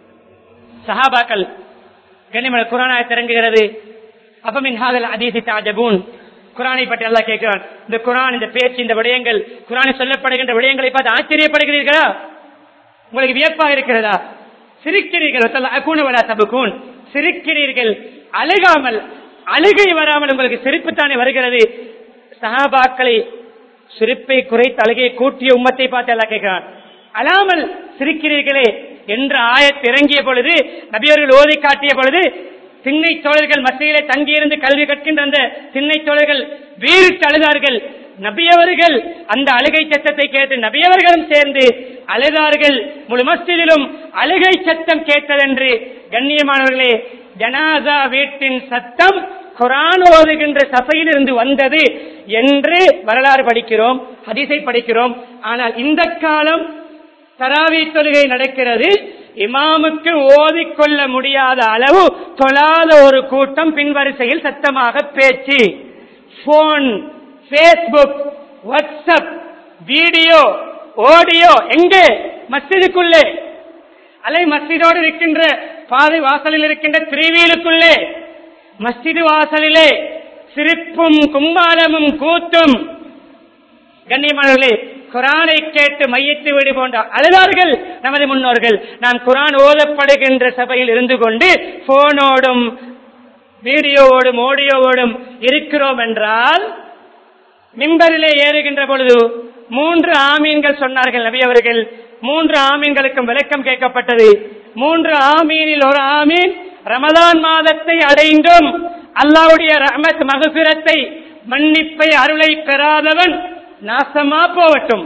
சஹாபாக்கள் கண்ணிமலை குரானாய் திறங்குகிறது அப்பமின் ஹாதல் அதீசி தாஜபூன் குரானை பற்றி எல்லாம் கேட்கிறான் இந்த குரான் இந்த பேச்சு இந்த விடயங்கள் குரானில் சொல்லப்படுகின்ற விடயங்களை பார்த்து ஆச்சரியப்படுகிறீர்களா உங்களுக்கு வியப்பாக இருக்கிறதா சிரிக்கிறீர்கள் அக்கூணவலா சபுக்கூன் சிரிக்கிறீர்கள் அழுகாமல் அழுகை வராமல் உங்களுக்கு சிரிப்புத்தானே வருகிறது சஹாபாக்களை சிரிப்பை குறைத்து அழுகையை கூட்டிய உம்மத்தை பார்த்து எல்லாம் கேட்கிறான் அழாமல் சிரிக்கிறீர்களே என்ற ஆயத் இறங்கிய பொழுது நபியவர்கள் ஓதி காட்டிய பொழுது திண்ணை தோழர்கள் மத்தியிலே தங்கியிருந்து கல்வி கற்கின்ற அந்த திண்ணை தோழர்கள் வீறிட்டு அழுதார்கள் நபியவர்கள் அந்த அழுகை சத்தத்தை கேட்டு நபியவர்களும் சேர்ந்து அழுதார்கள் முழு மஸ்திலும் அழுகை சத்தம் கேட்டதென்று கண்ணியமானவர்களே ஜனாதா வீட்டின் சத்தம் குரான் ஓதுகின்ற சபையில் இருந்து வந்தது என்று வரலாறு படிக்கிறோம் ஹதீஸை படிக்கிறோம் ஆனால் இந்த காலம் தராவி தொழுகை நடக்கிறது இமாமுக்கு ஓதிக்கொள்ள முடியாத அளவு தொழாத ஒரு கூட்டம் பின்வரிசையில் சத்தமாக பேச்சு phone Facebook WhatsApp video audio எங்கே மஸ்ஜிதுக்குள்ளே அலை மஸ்ஜிதோடு இருக்கின்ற பாதை வாசலில் இருக்கின்ற திரிவீலுக்குள்ளே மஸ்ஜிது வாசலிலே சிரிப்பும் கும்பாலமும் கூத்தும் கண்ணியமானவர்களே குரானை கேட்டு மையத்து வீடு போன்ற அழுதார்கள் நமது முன்னோர்கள் நாம் குரான் ஓதப்படுகின்ற சபையில் இருந்து கொண்டு போனோடும் வீடியோவோடும் ஆடியோவோடும் இருக்கிறோம் என்றால் மிம்பரிலே ஏறுகின்ற பொழுது மூன்று ஆமீன்கள் சொன்னார்கள் நபி அவர்கள் மூன்று ஆமீன்களுக்கும் விளக்கம் கேட்கப்பட்டது மூன்று ஆமீனில் ஒரு ஆமீன் ரமதான் மாதத்தை அடைந்தும் அல்லாவுடைய ரஹமத் மகபிரத்தை மன்னிப்பை அருளை பெறாதவன் நாசமா போகட்டும்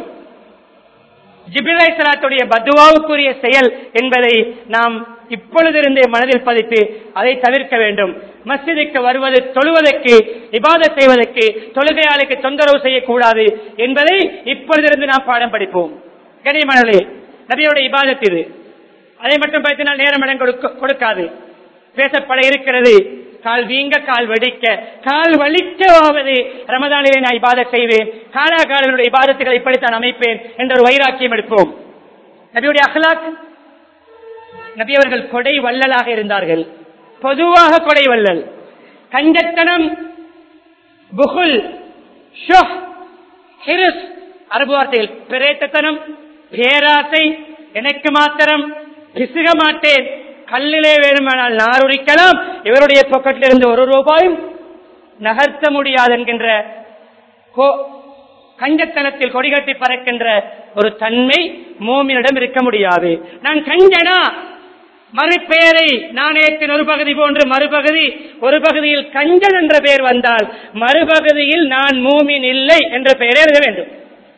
ஜிபிலை சலாத்துடைய பத்துவாவுக்குரிய செயல் என்பதை நாம் இப்பொழுதிருந்தே மனதில் பதித்து அதை தவிர்க்க வேண்டும் மஸ்ஜிதுக்கு வருவது தொழுவதற்கு இபாதத் செய்வதற்கு தொழுகையாளுக்கு தொந்தரவு செய்யக்கூடாது என்பதை இப்பொழுதிருந்து நாம் பாடம் படிப்போம் கனிமணலே நபியோட இபாதத் இது அதை மட்டும் படித்தினால் நேரம் இடம் கொடுக்க- கொடுக்காது பேசப்பட இருக்கிறது கால் வீங்க கால் வெடிக்க கால் வலிக்கவாவது ரமதானிலே நான் இபாதத் செய்வேன் காலா காலங்களுடைய இபாதத்துகளை இப்படித்தான் அமைப்பேன் என்ற ஒரு வைராக்கியம் எடுப்போம் நபியுடைய அஹ்லாக் நபி அவர்கள் கொடை வள்ளலாக இருந்தார்கள் பொதுவாக கொடை வள்ளல் கஞ்சத்தனம் புகுல் ஷுஹ், ஹிருஸ் அரபு வார்த்தையில் பிரேத்தத்தனம் பேராசை எனக்கு மாத்திரம் பிசுக மாட்டேன் கல்லிலே வேணுமானால் நாருரிக்கலாம் இவருடைய பொக்கெட்டில் இருந்து ஒரு ரூபாயும் நகர்த்த முடியாது என்கின்ற கோ- கஞ்சத்தனத்தில் கொடிகட்டி பறக்கின்ற ஒரு தன்மை மோமினிடம் இருக்க முடியாது நான் கஞ்சனா மறுபெயரை நாணயத்தின் ஒரு பகுதி போன்று மறுபகுதி ஒரு பகுதியில் கஞ்சன் என்ற பெயர் வந்தால் மறுபகுதியில் நான் மூமின் இல்லை என்ற பெயரே எழுத வேண்டும்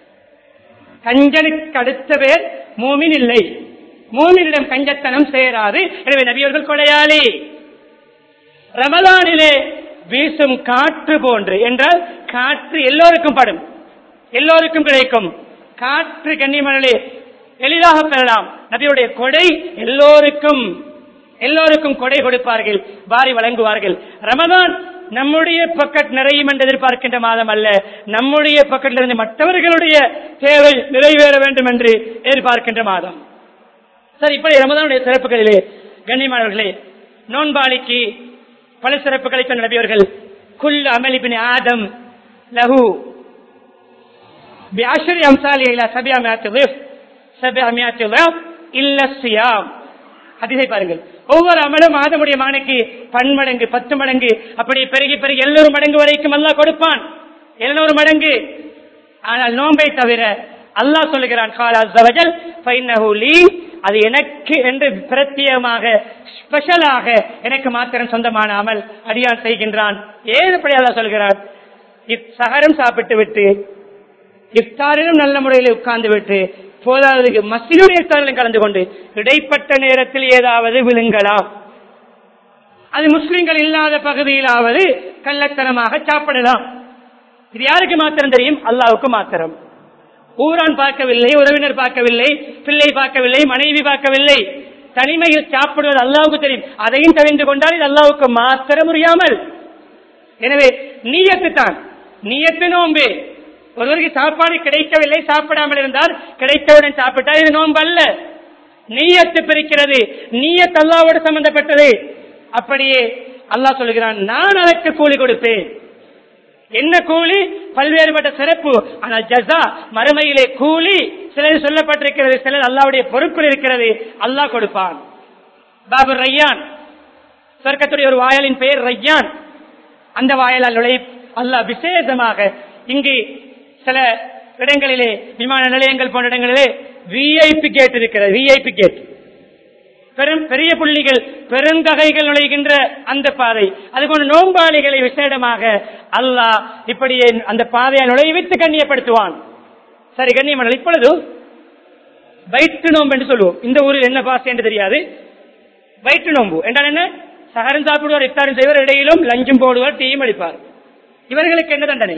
கஞ்சனுக்கு அடுத்த பேர் மூமின் இல்லை மூமினிடம் கஞ்சத்தனம் சேராது எனவே நபியவர்கள் கொலையாளி ரமலானிலே வீசும் காற்று போன்று என்றால் காற்று எல்லோருக்கும் படும் எல்லோருக்கும் கிடைக்கும் காற்று கன்னிமணலே எளிதாக பெறலாம் நபியுடைய கொடை எல்லோருக்கும் எல்லோருக்கும் கொடை கொடுப்பார்கள் வாரி வழங்குவார்கள் ரமதான் நம்முடைய பக்கெட் நிறையும் என்று எதிர்பார்க்கின்ற மாதம் அல்ல நம்முடைய பக்கெட்டிலிருந்து மற்றவர்களுடைய தேவை நிறைவேற வேண்டும் என்று எதிர்பார்க்கின்ற மாதம் சரி இப்படி ரமதானுடைய சிறப்புகளிலே கண்ணியமானவர்களே நோன்பாளிக்கு பல சிறப்புகளை சொன்ன நபியவர்கள் குல் அமலிபின் ஆதம் லஹு بعشر أمثال إلى سبعمائة ضعف سبعمائة ضعف إلا الصيام ஹதீஸை பாருங்கள் ஒவ்வொரு அமலும் ஆதமுடைய மகனுக்கு பன்மடங்கு பத்து மடங்கு அப்படி பெருகி பெருகி எழுநூறு மடங்கு வரைக்கும் அல்லாஹ் கொடுப்பான் எழுநூறு மடங்கு ஆனால் நோன்பை தவிர அல்லாஹ் சொல்லுகிறான் காலா ஜவஜல் ஃபைன்னஹு லீ அது எனக்கு என்று பிரத்யேகமாக ஸ்பெஷலாக எனக்கு மாத்திரம் சொந்தமான அமல் அடியான் செய்கின்றான் ஏன் இப்படி அல்லாஹ் சொல்கிறான் இப் சகரம் சாப்பிட்டு விட்டு இஃப்தாரிலும் நல்ல முறையில் உட்கார்ந்து விட்டு போதாததுக்கு மசிலுடைய இஃப்தாரிலும் கலந்து கொண்டு இடைப்பட்ட நேரத்தில் ஏதாவது விழுங்கலாம் அது முஸ்லிம்கள் இல்லாத பகுதியிலாவது கள்ளத்தனமாக சாப்பிடலாம் இது யாருக்கு மாத்திரம் தெரியும் அல்லாவுக்கு மாத்திரம் ஊரான் பார்க்கவில்லை உறவினர் பார்க்கவில்லை பிள்ளை பார்க்கவில்லை மனைவி பார்க்கவில்லை தனிமையில் சாப்பிடுவது அல்லாவுக்கு தெரியும் அதையும் தெரிந்து கொண்டால் இது அல்லாவுக்கு மாத்திரம் முடியாமல் எனவே நீயத்து தான் நீயத்து நோம்பு ஒருவருக்கு சாப்பாடு கிடைக்கவில்லை சாப்பிடாமல் இருந்தால் கிடைத்தவுடன் சாப்பிட்டால் இது நோன்பு அல்ல நீயத்து பிரிக்கிறது நீயத் அல்லாவோடு சம்பந்தப்பட்டது அப்படியே அல்லாஹ் சொல்கிறான் நான் அதற்கு கூலி கொடுப்பேன் என்ன கூலி பல்வேறுபட்ட சிறப்பு ஆனால் ஜஸா மறுமையிலே கூலி சிலர் சொல்லப்பட்டிருக்கிறது சிலர் அல்லாவுடைய பொறுப்பில் இருக்கிறது அல்லாஹ் கொடுப்பான் பாபு ரையான் சொர்க்கத்துடைய ஒரு வாயலின் பெயர் ரையான் அந்த வாயலால் நுழை அல்லாஹ் விசேஷமாக இங்கு சில இடங்களிலே விமான நிலையங்கள் போன்ற இடங்களிலே விஐபி கேட் இருக்கிறது விஐபி கேட் பெரும் பெரிய புள்ளிகள் பெருந்தகைகள் நுழைகின்ற அந்த பாதை அதுபோன்று நோம்பாளிகளை விசேடமாக அல்லாஹ் இப்படியே அந்த பாதையை நுழைவித்து கண்ணியப்படுத்துவான் சரி கண்ணியமான இப்பொழுது வயிற்று நோம்பு என்று சொல்லுவோம் இந்த ஊரில் என்ன பாசை என்று தெரியாது வயிற்று நோம்பு என்றால் என்ன சகரம் சாப்பிடுவார் இஃப்தாரம் செய்வார் இடையிலும் லஞ்சம் போடுவார் டீயும் அளிப்பார் இவர்களுக்கு என்ன தண்டனை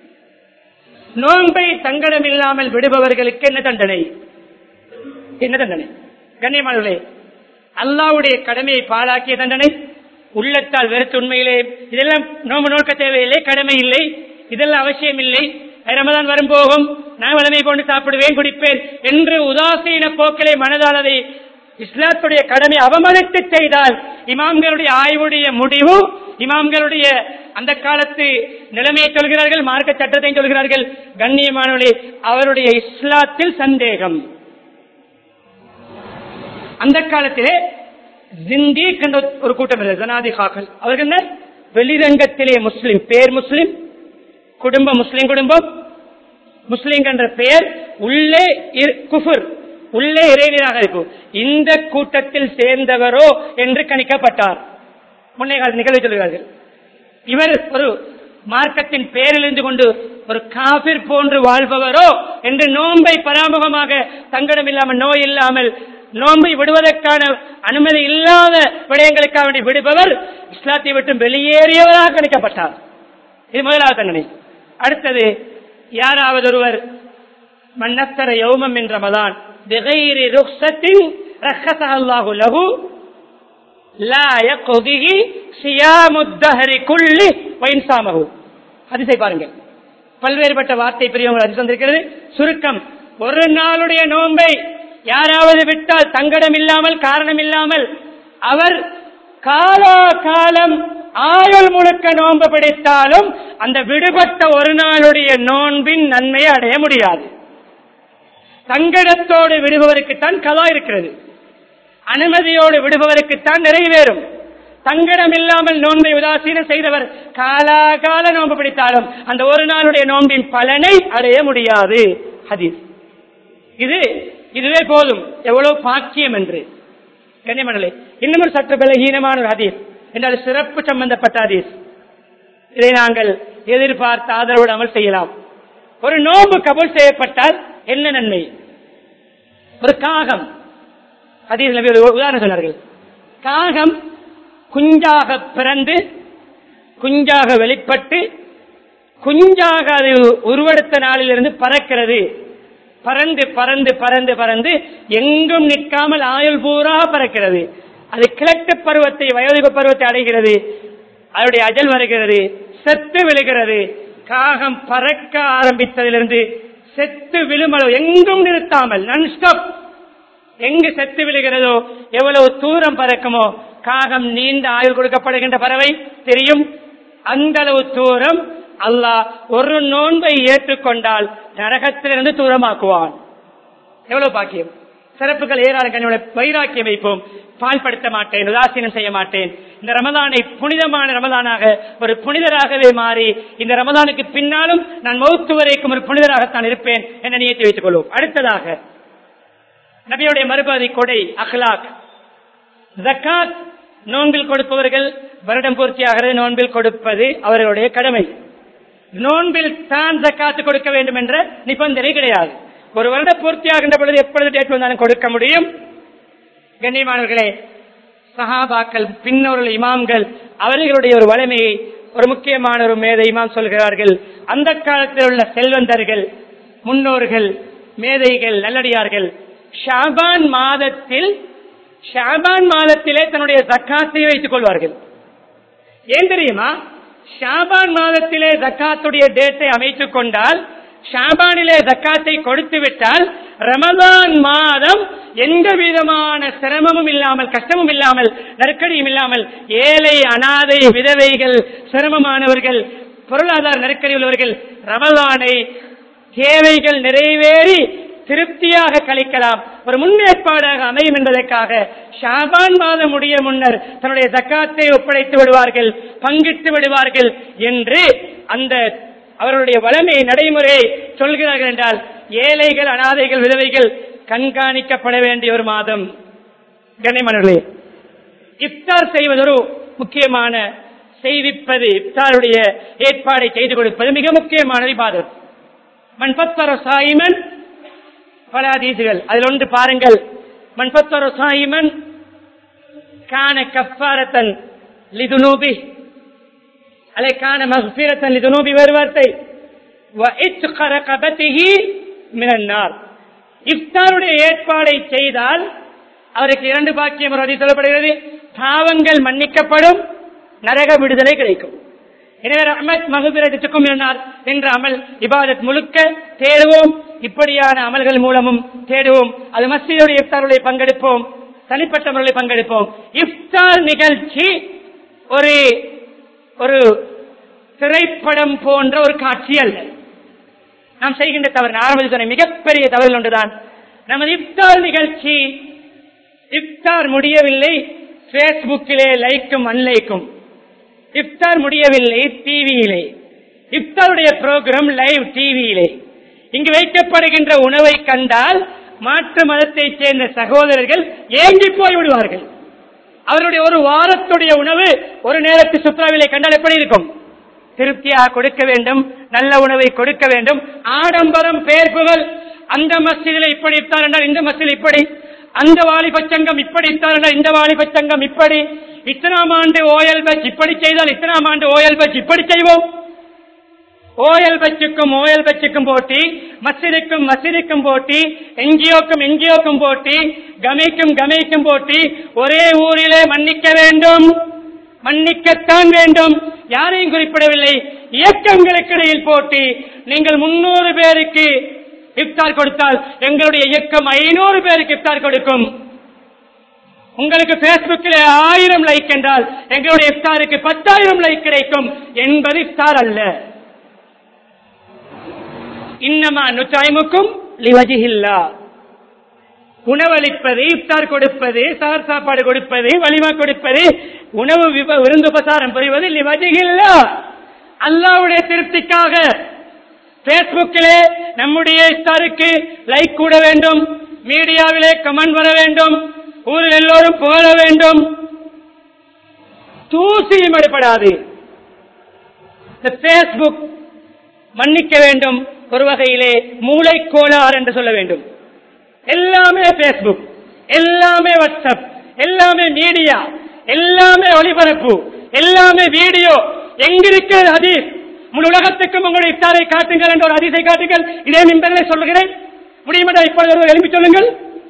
நோன்பை தங்கடம் இல்லாமல் விடுபவர்களுக்கு என்ன தண்டனை என்ன தண்டனை கண்ணியமானவர்களே அல்லாவுடைய கடமையை பாழாக்கிய தண்டனை உள்ளத்தால் வெறுத்து உண்மையிலே இதெல்லாம் நோம்பு நோக்க தேவையில்லை கடமை இல்லை இதெல்லாம் அவசியம் இல்லை ரமதான் வரும் போகும் நான் வளமை கொண்டு சாப்பிடுவேன் குடிப்பேன் என்று உதாசீன போக்கிலே மனதானதை இஸ்லாத்துடைய கடமை அவமதித்து செய்தால் இமாம்களுடைய ஆய்வுடைய முடிவு இமாம்களுடைய அந்த காலத்து நிலைமையை சொல்கிறார்கள் மார்க்க சட்டத்தை சொல்கிறார்கள் கண்ணியமானவர்களே அவருடைய இஸ்லாத்தில் சந்தேகம் அந்த காலத்திலே ஜிந்தீக் என்ற ஒரு கூட்டம் இருந்தது ஜனாதிகாக்கள் அவர்கள் என்ன வெளிரங்கத்திலே முஸ்லிம் பேர் முஸ்லிம் குடும்பம் முஸ்லிம் குடும்பம் முஸ்லிம் என்ற பெயர் உள்ளே இரு- குஃபுர் உள்ளே இறைவனாக இருக்கும் இந்த கூட்டத்தில் சேர்ந்தவரோ என்று கணிக்கப்பட்டார் முன்னே கால நிகழ்வு சொல்கிறார்கள் இவர் ஒரு மார்க்கத்தின் பேரிலிருந்து கொண்டு ஒரு காபிர் போன்று வாழ்பவரோ என்று நோன்பை பராமுகமாக தங்கடம் இல்லாமல் நோய் இல்லாமல் நோன்பை விடுவதற்கான அனுமதி இல்லாத விடயங்களுக்காக வேண்டி விடுபவர் இஸ்லாத்தை விட்டு வெளியேறியவராக கணிக்கப்பட்டார் இது முதலாவது தண்டனை அடுத்தது யாராவது ஒருவர் மன்னத்தர யௌமம் என்ற ரமதான் பிகைரி ருக்ஸத்தின் ரஹஸஹ அல்லாஹு லஹு லா யக்திஹி சியாமுத் தஹரி குல்லி வ இன்சாமஹு ஹதீஸை பாருங்கள் பல்வேறுபட்ட வார்த்தை பிரியவங்கள் அது வந்திருக்கிறது சுருக்கம் ஒரு நாளுடைய நோன்பை யாராவது விட்டால் தங்கடம் இல்லாமல் காரணம் இல்லாமல் அவர் காலா காலம் ஆயுள் முழுக்க நோன்பு பிடித்தாலும் அந்த விடுபட்ட ஒரு நாளுடைய நோன்பின் நன்மையை அடைய முடியாது சங்கடத்தோடு விடுபவருக்குத்தான் கலா இருக்கிறது அனுமதியோடு விடுபவருக்குத்தான் நிறைவேறும் சங்கடம் இல்லாமல் நோன்பை உதாசீனம் செய்தவர் காலாகால நோன்பு பிடித்தாலும் அந்த ஒரு நாளுடைய நோன்பின் பலனை அடைய முடியாது ஹதீஸ் இது இதுவே போதும் எவ்வளவு பாக்கியம் என்று கண்ணியமனே இன்னும் ஒரு சற்று பலகீனமான ஒரு ஹதீஸ் என்றால் சிறப்பு சம்பந்தப்பட்ட ஹதீஸ் இதை நாங்கள் எதிர்பார்த்த ஆதரவோடு அமல் செய்யலாம் ஒரு நோன்பு கபூல் செய்யப்பட்டால் என்ன நன்மை ஒரு காகம் ஹதீஸ் நபி ஒரு உதாரணம் சொன்னார்கள் காகம் குஞ்சாக பிறந்து குஞ்சாக வெளிப்பட்டு குஞ்சாக அது உருவெடுத்த நாளிலிருந்து பறக்கிறது பறந்து பறந்து பறந்து பறந்து எங்கும் நிற்காமல் ஆயுள் பூரா பறக்கிறது அது கிழக்கு பருவத்தை வயோதிக பருவத்தை அடைகிறது அதனுடைய அஜல் வருகிறது செத்து விழுகிறது காகம் பறக்க ஆரம்பித்ததிலிருந்து செத்து விழுமளவு எங்கும் நிறுத்தாமல் நன்ஸ்டாப் எங்கு செத்து விழுகிறதோ எவ்வளவு தூரம் பறக்குமோ காகம் நீண்ட ஆயுள் கொடுக்கப்படுகின்ற பறவை தெரியும் அந்த அளவு தூரம் அல்லாஹ் ஒரு நோன்பை ஏற்றுக்கொண்டால் நரகத்திலிருந்து தூரமாக்குவான் எவ்வளவு பாக்கியம் சிறப்புகள் ஏராளம் கண்ணியோட வைராக்கியம் வைப்போம் பால்படுத்த மாட்டேன் உதாசீனம் செய்ய மாட்டேன் இந்த ரமதானை புனிதமான ரமதானாக ஒரு புனிதராகவே மாறி இந்த ரமதானுக்கு பின்னாலும் நான் மௌத்து வரைக்கும் ஒரு புனிதராகத்தான் இருப்பேன் என நியத்தி வைத்துக் கொள்வோம் அடுத்ததாக நபியுடைய மறுபதி கொடை அஹ்லாக் ஜக்காத் நோன்பில் கொடுப்பவர்கள் வருடம் பூர்த்தியாகிறது நோன்பில் கொடுப்பது அவர்களுடைய கடமை நோன்பில் தான் ஜக்காத்து கொடுக்க வேண்டும் என்ற நிபந்தனை கிடையாது ஒரு வருடம் பூர்த்தியாகின்ற பொழுது எப்பொழுது டேட் வந்தாலும் கொடுக்க முடியும் கண்ணியமானவர்களே சஹாபாக்கள் பின்னோர்கள் இமாம்கள் அவர்களுடைய ஒரு வலிமையை ஒரு முக்கியமான ஒரு மேதை இமாம் சொல்கிறார்கள் அந்த காலத்தில் உள்ள செல்வந்தர்கள் முன்னோர்கள் மேதைகள் நல்லடியார்கள் ஷாபான் மாதத்தில் ஷாபான் மாதத்திலே தன்னுடைய ஜக்காத்தை வைத்துக் கொள்வார்கள் ஏன் தெரியுமா ஷாபான் மாதத்திலே ஜக்காத்துடைய டேட்டை அமைத்துக் கொண்டால் ஷாபானிலே ஜக்காத்தை கொடுத்து விட்டால் ரமதான் மாதம் எந்த விதமான சிரமமும் இல்லாமல் கஷ்டமும் இல்லாமல் நெருக்கடியும் இல்லாமல் ஏழை அனாதை விதவைகள் சிரமமானவர்கள் பொருளாதார நெருக்கடி உள்ளவர்கள் ரமதானை தேவைகள் நிறைவேறி திருப்தியாக கழிக்கலாம் ஒரு முன்னேற்பாடாக அமையும் என்பதற்காக ஷாபான் மாதம் முடிய முன்னர் தன்னுடைய ஜக்காத்தை ஒப்படைத்து விடுவார்கள் பங்கிட்டு விடுவார்கள் என்று அந்த அவர்களுடைய வளமை நடைமுறையை சொல்கிறார்கள் என்றால் ஏழைகள் அனாதைகள் விதவைகள் கண்காணிக்கப்பட வேண்டிய ஒரு மாதம் கண்ணியமானவர்களே இப்தார் செய்வதொரு முக்கியமான செய்விப்பது இப்தாருடைய ஏற்பாடை செய்து கொடுப்பது மிக முக்கியமான இபாதத் மண்பத்தர சாயிமன் பல அதீசுகள் அதில் ஒன்று பாருங்கள் மண்பத்தர சாயிமன் கான கஃபாரத்தன் லிதுனூபி அலை கான மஃபிரத்தன் லிதுனூபி வேறு வார்த்தை وَإِتْقَ رَقَبَتِهِ مِنَ النَّارِ இஃப்தாருடைய ஏற்பாடை செய்தால் அவருக்கு இரண்டு பாக்கியம் ஒரு ஹதீஸ் சொல்லப்படுகிறது பாவங்கள் மன்னிக்கப்படும் நரக விடுதலை கிடைக்கும் எனவே ரஹ்மத் மகுபிரத்துக்கும் என்ற அமல் இபாதத் முழுக்க தேடுவோம் இப்படியான அமல்கள் மூலமும் தேடுவோம் அது மஸ்ஜிதுடைய இஃப்தாருடைய பங்கெடுப்போம் தனிப்பட்ட முறையில் பங்கெடுப்போம் இஃப்தார் நிகழ்ச்சி ஒரு ஒரு திரைப்படம் போன்ற ஒரு காட்சி அல்ல நாம் செய்கின்ற தவறு நான் ஆரம்பத்தில் சொன்ன மிகப்பெரிய தவறு ஒன்றுதான் நமது இஃப்தார் நிகழ்ச்சி இஃப்தார் முடியவில்லை பேஸ்புக்கிலே லைக்கும் அன்லைக்கும் இஃப்தார் முடியவில்லை டிவியிலே இஃப்தாருடைய ப்ரோக்ராம் லைவ் டிவியிலே இங்கு வைக்கப்படுகின்ற உணவை கண்டால் மாற்று மதத்தைச் சேர்ந்த சகோதரர்கள் ஏங்கி போய் விடுவார்கள் அவருடைய ஒரு வாரத்துடைய உணவு ஒரு நேரத்து சுற்றுலாவிலே கண்டால் எப்படி இருக்கும் திருப்தியாக கொடுக்க வேண்டும் நல்ல உணவை கொடுக்க வேண்டும் ஆடம்பரம் பேர்ப்புகள் அந்த மசிதில் இப்படி இஃப்தார் என்றால் இந்த மசிதில் இப்படி அந்த வாலிபச்சங்கம் இப்படி இஃப்தார் என்றால் இந்த வாலிபச்சங்கம் இப்படி இத்தனாம் ஆண்டு ஓயல் பட்ச் இப்படி செய்தால் இத்தனாம் ஆண்டு ஓயல் பட்ச் இப்படி செய்வோம் ஓயல் பச்சுக்கும் ஓயல் பச்சுக்கும் போட்டி மசிதிக்கும் மசிதிக்கும் போட்டி என்ஜிஓக்கும் என்ஜிஓக்கும் போட்டி கமைக்கும் கமைக்கும் போட்டி ஒரே ஊரிலே மன்னிக்க வேண்டும் மன்னிக்கத்தான் வேண்டும் யாரையும் குறிப்பிடவில்லை இயக்கங்களுக்கு இடையில் போட்டி நீங்கள் முன்னூறு பேருக்கு இஃப்தார் கொடுத்தால் எங்களுடைய இயக்கம் ஐநூறு பேருக்கு இஃப்தார் கொடுக்கும் உங்களுக்கு பேஸ்புக்கில் ஆயிரம் லைக் என்றால் எங்களுடைய இஃப்தாருக்கு பத்தாயிரம் லைக் கிடைக்கும் என்பது இஃப்தார் அல்ல இன்னமா நுத்தாய்முக்கும் லிவஜிஹில்லா உணவளிப்பது இஃப்தார் கொடுப்பது சார் சாப்பாடு கொடுப்பது வலிமா கொடுப்பது உணவு விப- விருந்துபசாரம் புரிவது லிவஜிஹில்லா அல்லாவுடைய திருப்திக்காக பேஸ்புக்கிலே நம்முடைய இஃப்தாருக்கு லைக் கூட வேண்டும் மீடியாவிலே கமெண்ட் வர வேண்டும் ஊரில் எல்லோரும் புகழ வேண்டும் தூசியும் எடுப்படாது இந்த பேஸ்புக் மன்னிக்க வேண்டும் ஒரு வகையிலே மூளை கோளாறு என்று சொல்ல வேண்டும் எல்லாமே பேஸ்புக் எல்லாமே வாட்ஸ்அப் எல்லாமே மீடியா எல்லாமே ஒளிபரப்பு எல்லாமே வீடியோ எங்கிருக்கிறது ஹதீஸ் முழு உலகத்துக்கும் உங்களுடைய இஃப்தாரை காட்டுங்கள் என்ற ஒரு ஹதீஸை காட்டுங்கள் இதே மின்பரிலே சொல்லுகிறேன் முடியுமா இப்பொழுது ஒருவர் எழுப்பி சொல்லுங்கள்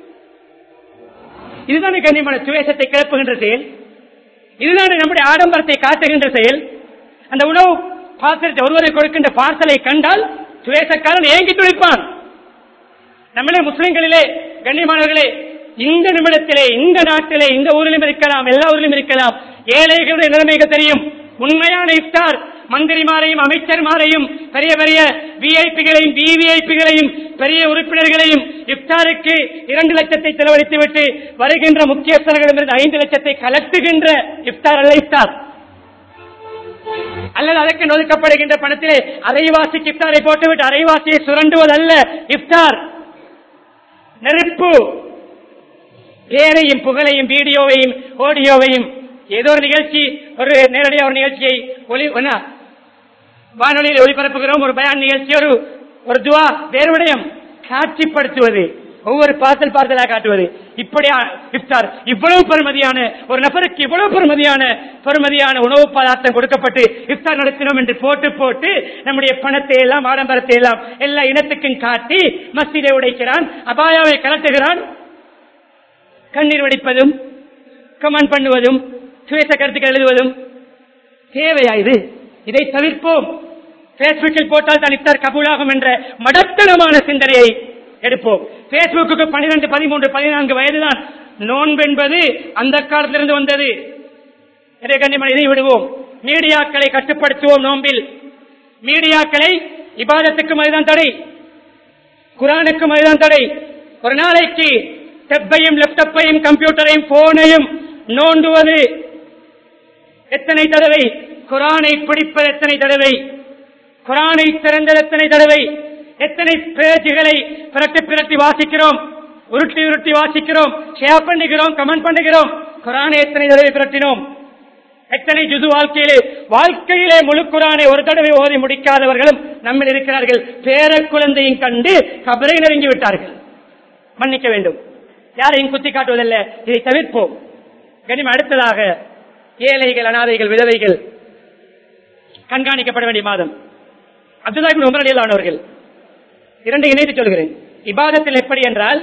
இதுதானே கண்ணியமான சுவேசத்தை கிளப்புகின்ற செயல் இதுதானே நம்முடைய ஆடம்பரத்தை காட்டுகின்ற செயல் அந்த உணவு பாத்திரத்தை ஒருவரை கொடுக்கின்ற பார்சலை கண்டால் சுவேசக்காரன் ஏங்கி துடிப்பான் நம்மளே முஸ்லிம்களிலே கண்ணியமானவர்களே இந்த நிமிடத்திலே இந்த நாட்டிலே இந்த ஊரிலும் இருக்கலாம் எல்லா ஊரிலும் இருக்கலாம் ஏழைகளுடைய நிலைமைகள் தெரியும் உண்மையான இஃப்தார் மந்திரிமாரையும் அமைச்சர்மாரையும் பெரிய பெரிய விஐபிகளையும் விவிஐபிகளையும் பெரிய உறுப்பினர்களையும் இஃப்தாருக்கு இரண்டு லட்சத்தை செலவழித்து விட்டு வருகின்ற முக்கியஸ்தர்களிடமிருந்து ஐந்து லட்சத்தை கலட்டுகின்ற இஃப்தார் அல்ல இஃப்தார் அல்லது அதற்கு ஒதுக்கப்படுகின்ற பணத்திலே அரைவாசிக்கு இஃப்தாரை போட்டுவிட்டு அரைவாசியை சுரண்டுவதல்ல இஃப்தார் நெருப்பு பேரையும் புகழையும் வீடியோவையும் ஆடியோவையும் ஏதோ ஒரு நிகழ்ச்சி ஒரு நேரடியாக ஒரு நிகழ்ச்சியை ஒளி என்ன, வானொலியில் ஒளிபரப்புகிறோம் ஒரு பயான் நிகழ்ச்சி ஒரு ஒரு துவா வேறு விடயம் காட்சிப்படுத்துவது ஒவ்வொரு பார்சல் பார்சலாக காட்டுவது இப்படி இஃப்தார் இவ்வளவு பெருமதியான ஒரு நபருக்கு இவ்வளவு பெருமதியான பெருமதியான உணவு பதார்த்தம் கொடுக்கப்பட்டு இஃப்தார் நடத்தினோம் என்று போட்டு போட்டு நம்முடைய பணத்தை எல்லாம் ஆடம்பரத்தை எல்லாம் எல்லா இனத்துக்கும் காட்டி மஸ்ஜிதை உடைக்கிறான் அபாயாவை கலட்டுகிறான் கண்ணீர் வடிப்பதும் கமெண்ட் பண்ணுவதும் சுவேச கருத்துக்கள் எழுதுவதும் தேவையா இது இதை தவிர்ப்போம் பேஸ்புக்கில் போட்டால் தான் இஃப்தார் கபூலாகும் என்ற மடத்தனமான சிந்தனையை எடுப்போம் பேஸ்புக்கு பனிரெண்டு பதிமூன்று பதினான்கு வயதுதான் நோன்பு என்பது அந்த காலத்திலிருந்து வந்தது இதை கண்டிப்பாக இதை விடுவோம் மீடியாக்களை கட்டுப்படுத்துவோம் நோம்பில் மீடியாக்களை இபாதத்துக்கும் அதுதான் தடை குரானுக்கும் அதுதான் தடை ஒரு நாளைக்கு டெப்பையும் லேப்டாப்பையும் கம்ப்யூட்டரையும் போனையும் நோண்டுவது எத்தனை தடவை குரானை பிடிப்பது எத்தனை தடவை குரானை திறந்தது எத்தனை தடவை எத்தனை பேஜுகளை பிரட்டி பிரட்டி வாசிக்கிறோம் உருட்டி உருட்டி வாசிக்கிறோம் ஷேர் பண்ணுகிறோம் கமெண்ட் பண்ணுகிறோம் குரானை எத்தனை தடவை பிரட்டினோம் எத்தனை ஜுது வாழ்க்கையிலே வாழ்க்கையிலே முழு குரானை ஒரு தடவை ஓதி முடிக்காதவர்களும் நம்மில் இருக்கிறார்கள் பேர குழந்தையும் கண்டு கபரை நெருங்கி விட்டார்கள் மன்னிக்க வேண்டும் யாரையும் குத்தி காட்டுவதல்ல இதை தவிர்ப்போம் கனிம அடுத்ததாக ஏழைகள் அனாதைகள் விதவைகள் கண்காணிக்கப்பட வேண்டிய மாதம் அப்துல்லா உமரடியிலானவர்கள் இரண்டு இணைத்து சொல்கிறேன் இபாதத்தில் எப்படி என்றால்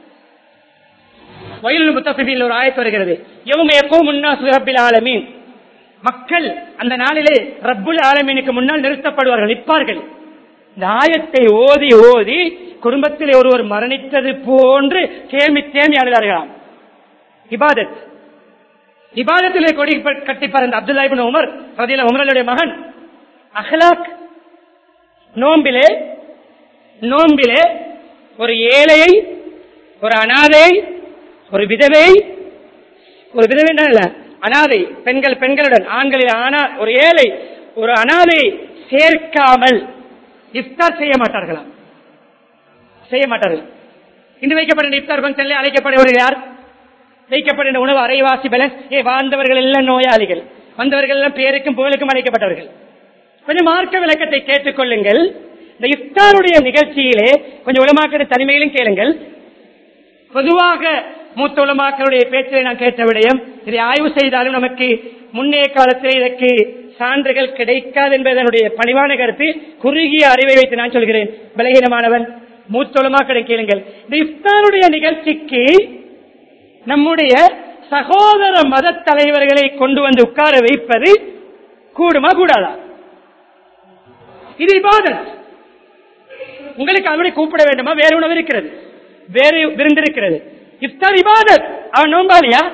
வயலில் முத்தபில் ஒரு ஆயத்து வருகிறது எவங்க எப்போ முன்னா சுரப்பில் ஆலமீன் மக்கள் அந்த நாளிலே ரப்புல் ஆலமீனுக்கு முன்னால் நிறுத்தப்படுவார்கள் நிற்பார்கள் இந்த ஆயத்தை ஓதி ஓதி குடும்பத்தில் ஒருவர் மரணித்தது போன்று தேமி தேமி அழுதார்களாம் இபாதத் இபாதத்திலே கொடி ப- கட்டி பறந்த அப்துல்லா இப்னு உமர் ரதியல்லாஹு உமருடைய மகன் அஹ்லாக் நோம்பிலே நோம்பிலே ஒரு ஏழையை ஒரு அனாதை ஒரு விதவை ஒரு விதவை என்றால் இல்ல, அனாதை பெண்கள் பெண்களுடன் ஆண்களில் ஆனா ஒரு ஏழை ஒரு அனாதை சேர்க்காமல் இஃப்தார் செய்ய மாட்டார்களாம் செய்ய மாட்டார்கள் இன்று வைக்கப்பட்ட இஃப்தார் பங்கனில் அழைக்கப்படுவது யார் வைக்கப்படுகின்ற உணவு அரைவாசி பேலன்ஸ் ஏ வாழ்ந்தவர்கள் எல்லாம் நோயாளிகள் வந்தவர்கள் எல்லாம் பேருக்கும் புகழுக்கும் அழைக்கப்பட்டவர்கள் கொஞ்சம் மார்க்க விளக்கத்தை கேட்டுக்கொள்ளுங்கள் இந்த இஃப்தாருடைய நிகழ்ச்சியிலே கொஞ்சம் உலமாக்கிற தனிமையிலும் கேளுங்கள் பொதுவாக மூத்த உலமாக்களுடைய பேச்சிலே நான் கேட்ட விடயம் இதை ஆய்வு செய்தாலும் நமக்கு முன்னைய காலத்தில் இதற்கு சான்றுகள் கிடைக்காது என்பதனுடைய பணிவான கருத்து குறுகிய அறிவை வைத்து நான் சொல்கிறேன் பலகீனமானவன் மூத்த உலமாக்களை கேளுங்கள் இந்த இஃப்தாருடைய நிகழ்ச்சிக்கு நம்முடைய சகோதர மத தலைவர்களை கொண்டு வந்து உட்கார வைப்பது கூடுமா கூடாதா இது இபாதத் உங்களுக்கு அவனை கூப்பிட வேண்டுமா வேறு உணவு இருக்கிறது வேறு விருந்து இருக்கிறது இஃப்தார் இபாதத் அவன் நோம்பாளியா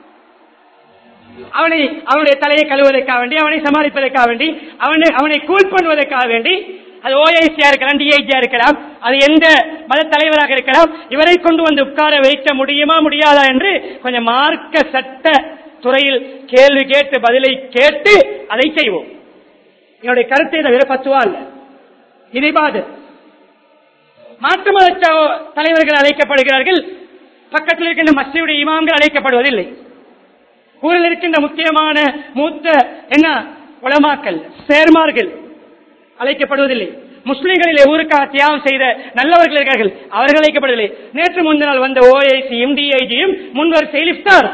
அவனை அவனுடைய தலையை கழுவதற்காக வேண்டி அவனை சமாளிப்பதற்காக வேண்டி அவனை அவனை கூல் பண்ணுவதற்காக வேண்டி அது ஓஐசியா இருக்கலாம் டிஐஜியா இருக்கலாம் அது எந்த மத தலைவராக இருக்கலாம் இவரை கொண்டு வந்து உட்கார வைக்க முடியுமா முடியாதா என்று கொஞ்சம் மார்க்க சட்ட துறையில் கேள்வி கேட்டு பதிலை கேட்டு அதை செய்வோம் என்னுடைய கருத்தை தவிர பத்துவா அல்ல இது இபாதத் மாற்று மத ச- தலைவர்கள் அழைக்கப்படுகிறார்கள் பக்கத்தில் இருக்கின்ற மஸ்ஜியுடைய இமாம்கள் அழைக்கப்படுவதில்லை ஊரில் இருக்கின்ற முக்கியமான மூத்த என்ன உலமாக்கள் சேர்மார்கள் அழைக்கப்படுவதில்லை முஸ்லிம்களிலே ஊருக்காக தியாகம் செய்த நல்லவர்கள் இருக்கிறார்கள் அவர்கள் அழைக்கப்படுவதில்லை நேற்று முந்தினால் வந்த ஓஐசியும் டிஐஜியும் முன்வர் செயலிப்தார்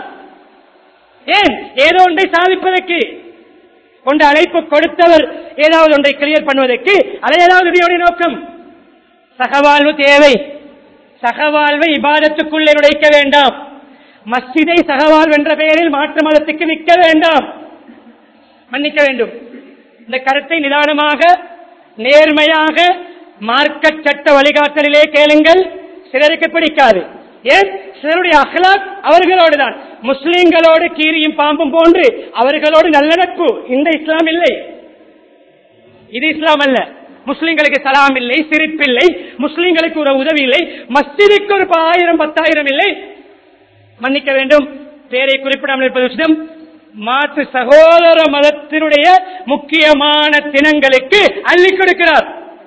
ஏன் ஏதோ ஒன்றை சாதிப்பதற்கு கொண்ட அழைப்பு கொடுத்தவர் ஏதாவது ஒன்றை கிளியர் பண்ணுவதற்கு அதை ஏதாவது இதனுடைய நோக்கம் சகவாழ்வு தேவை சகவாழ்வை இபாதத்துக்குள்ளே நுழைக்க வேண்டாம் மஸ்ஜிதை சகவாழ்வு என்ற பெயரில் மாற்று மதத்துக்கு விற்க வேண்டாம் மன்னிக்க வேண்டும் இந்த கருத்தை நிதானமாக நேர்மையாக மார்க்க சட்ட வழிகாட்டலிலே கேளுங்கள் சிலருக்கு பிடிக்காது ஏன் சிலருடைய அஹ்லாக் அவர்களோடு தான் முஸ்லிம்களோடு கீரியும் பாம்பும் போன்று அவர்களோடு நல்லடப்பு இந்த இஸ்லாம் இல்லை இது இஸ்லாம் அல்ல முஸ்லிம்களுக்கு சலாம் இல்லை சிரிப்பில்லை முஸ்லிம்களுக்கு ஒரு உதவி இல்லை மஸ்ஜிதுக்கு ஒரு ஆயிரம் பத்தாயிரம் இல்லை மன்னிக்க வேண்டும் பேரை குறிப்பிடாமல் இருப்பது விஷயம் மாற்று சகோதர மதத்தினுடைய முக்கியமான தினங்களுக்கு அள்ளி கொடுக்கிறார்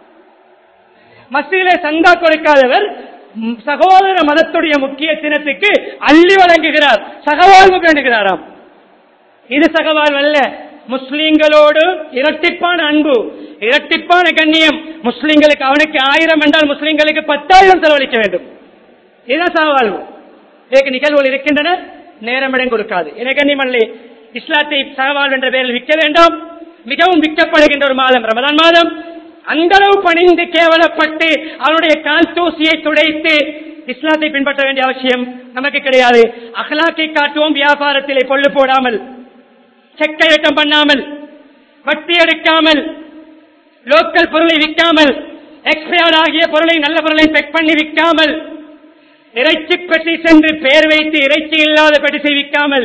மஸ்ஜிதிலே சந்தா கொடுக்காதவர் ம், சகோதர மதத்துடைய முக்கிய தினத்துக்கு அள்ளி வழங்குகிறார் சகவாழ்வு வேண்டுகிறாராம் இது சகவாழ்வு அல்ல முஸ்லிம்களோடு இரட்டிப்பான அன்பு இரட்டிப்பான கண்ணியம் முஸ்லிம்களுக்கு அவனுக்கு ஆயிரம் என்றால் முஸ்லிம்களுக்கு பத்தாயிரம் செலவழிக்க வேண்டும் இதுதான் சகவாழ்வு இதற்கு நிகழ்வுகள் இருக்கின்றன நேரமிடம் கொடுக்காது என கண்ணியமல்லே இஸ்லாத்தை சகவாழ்வு என்ற பெயரில் விற்க வேண்டாம் மிகவும் விற்கப்படுகின்ற ஒரு மாதம் ரமதான் மாதம் அந்த அளவு பணிந்து கேவலப்பட்டு அவனுடைய கால் தூசியை துடைத்து இஸ்லாத்தை பின்பற்ற வேண்டிய அவசியம் நமக்கு கிடையாது அகலாக்கை காட்டுவோம் வியாபாரத்திலே பொல்லு போடாமல் செக்கையட்டம் பண்ணாமல் வட்டி எடுக்காமல் லோக்கல் பொருளை விற்காமல் எக்ஸ்பயர்ட் ஆகிய பொருளை நல்ல பொருளை செக் பண்ணி விற்காமல் இறைச்சி பெட்டி சென்று பெயர் வைத்து இறைச்சி இல்லாத பெட்டி விற்காமல்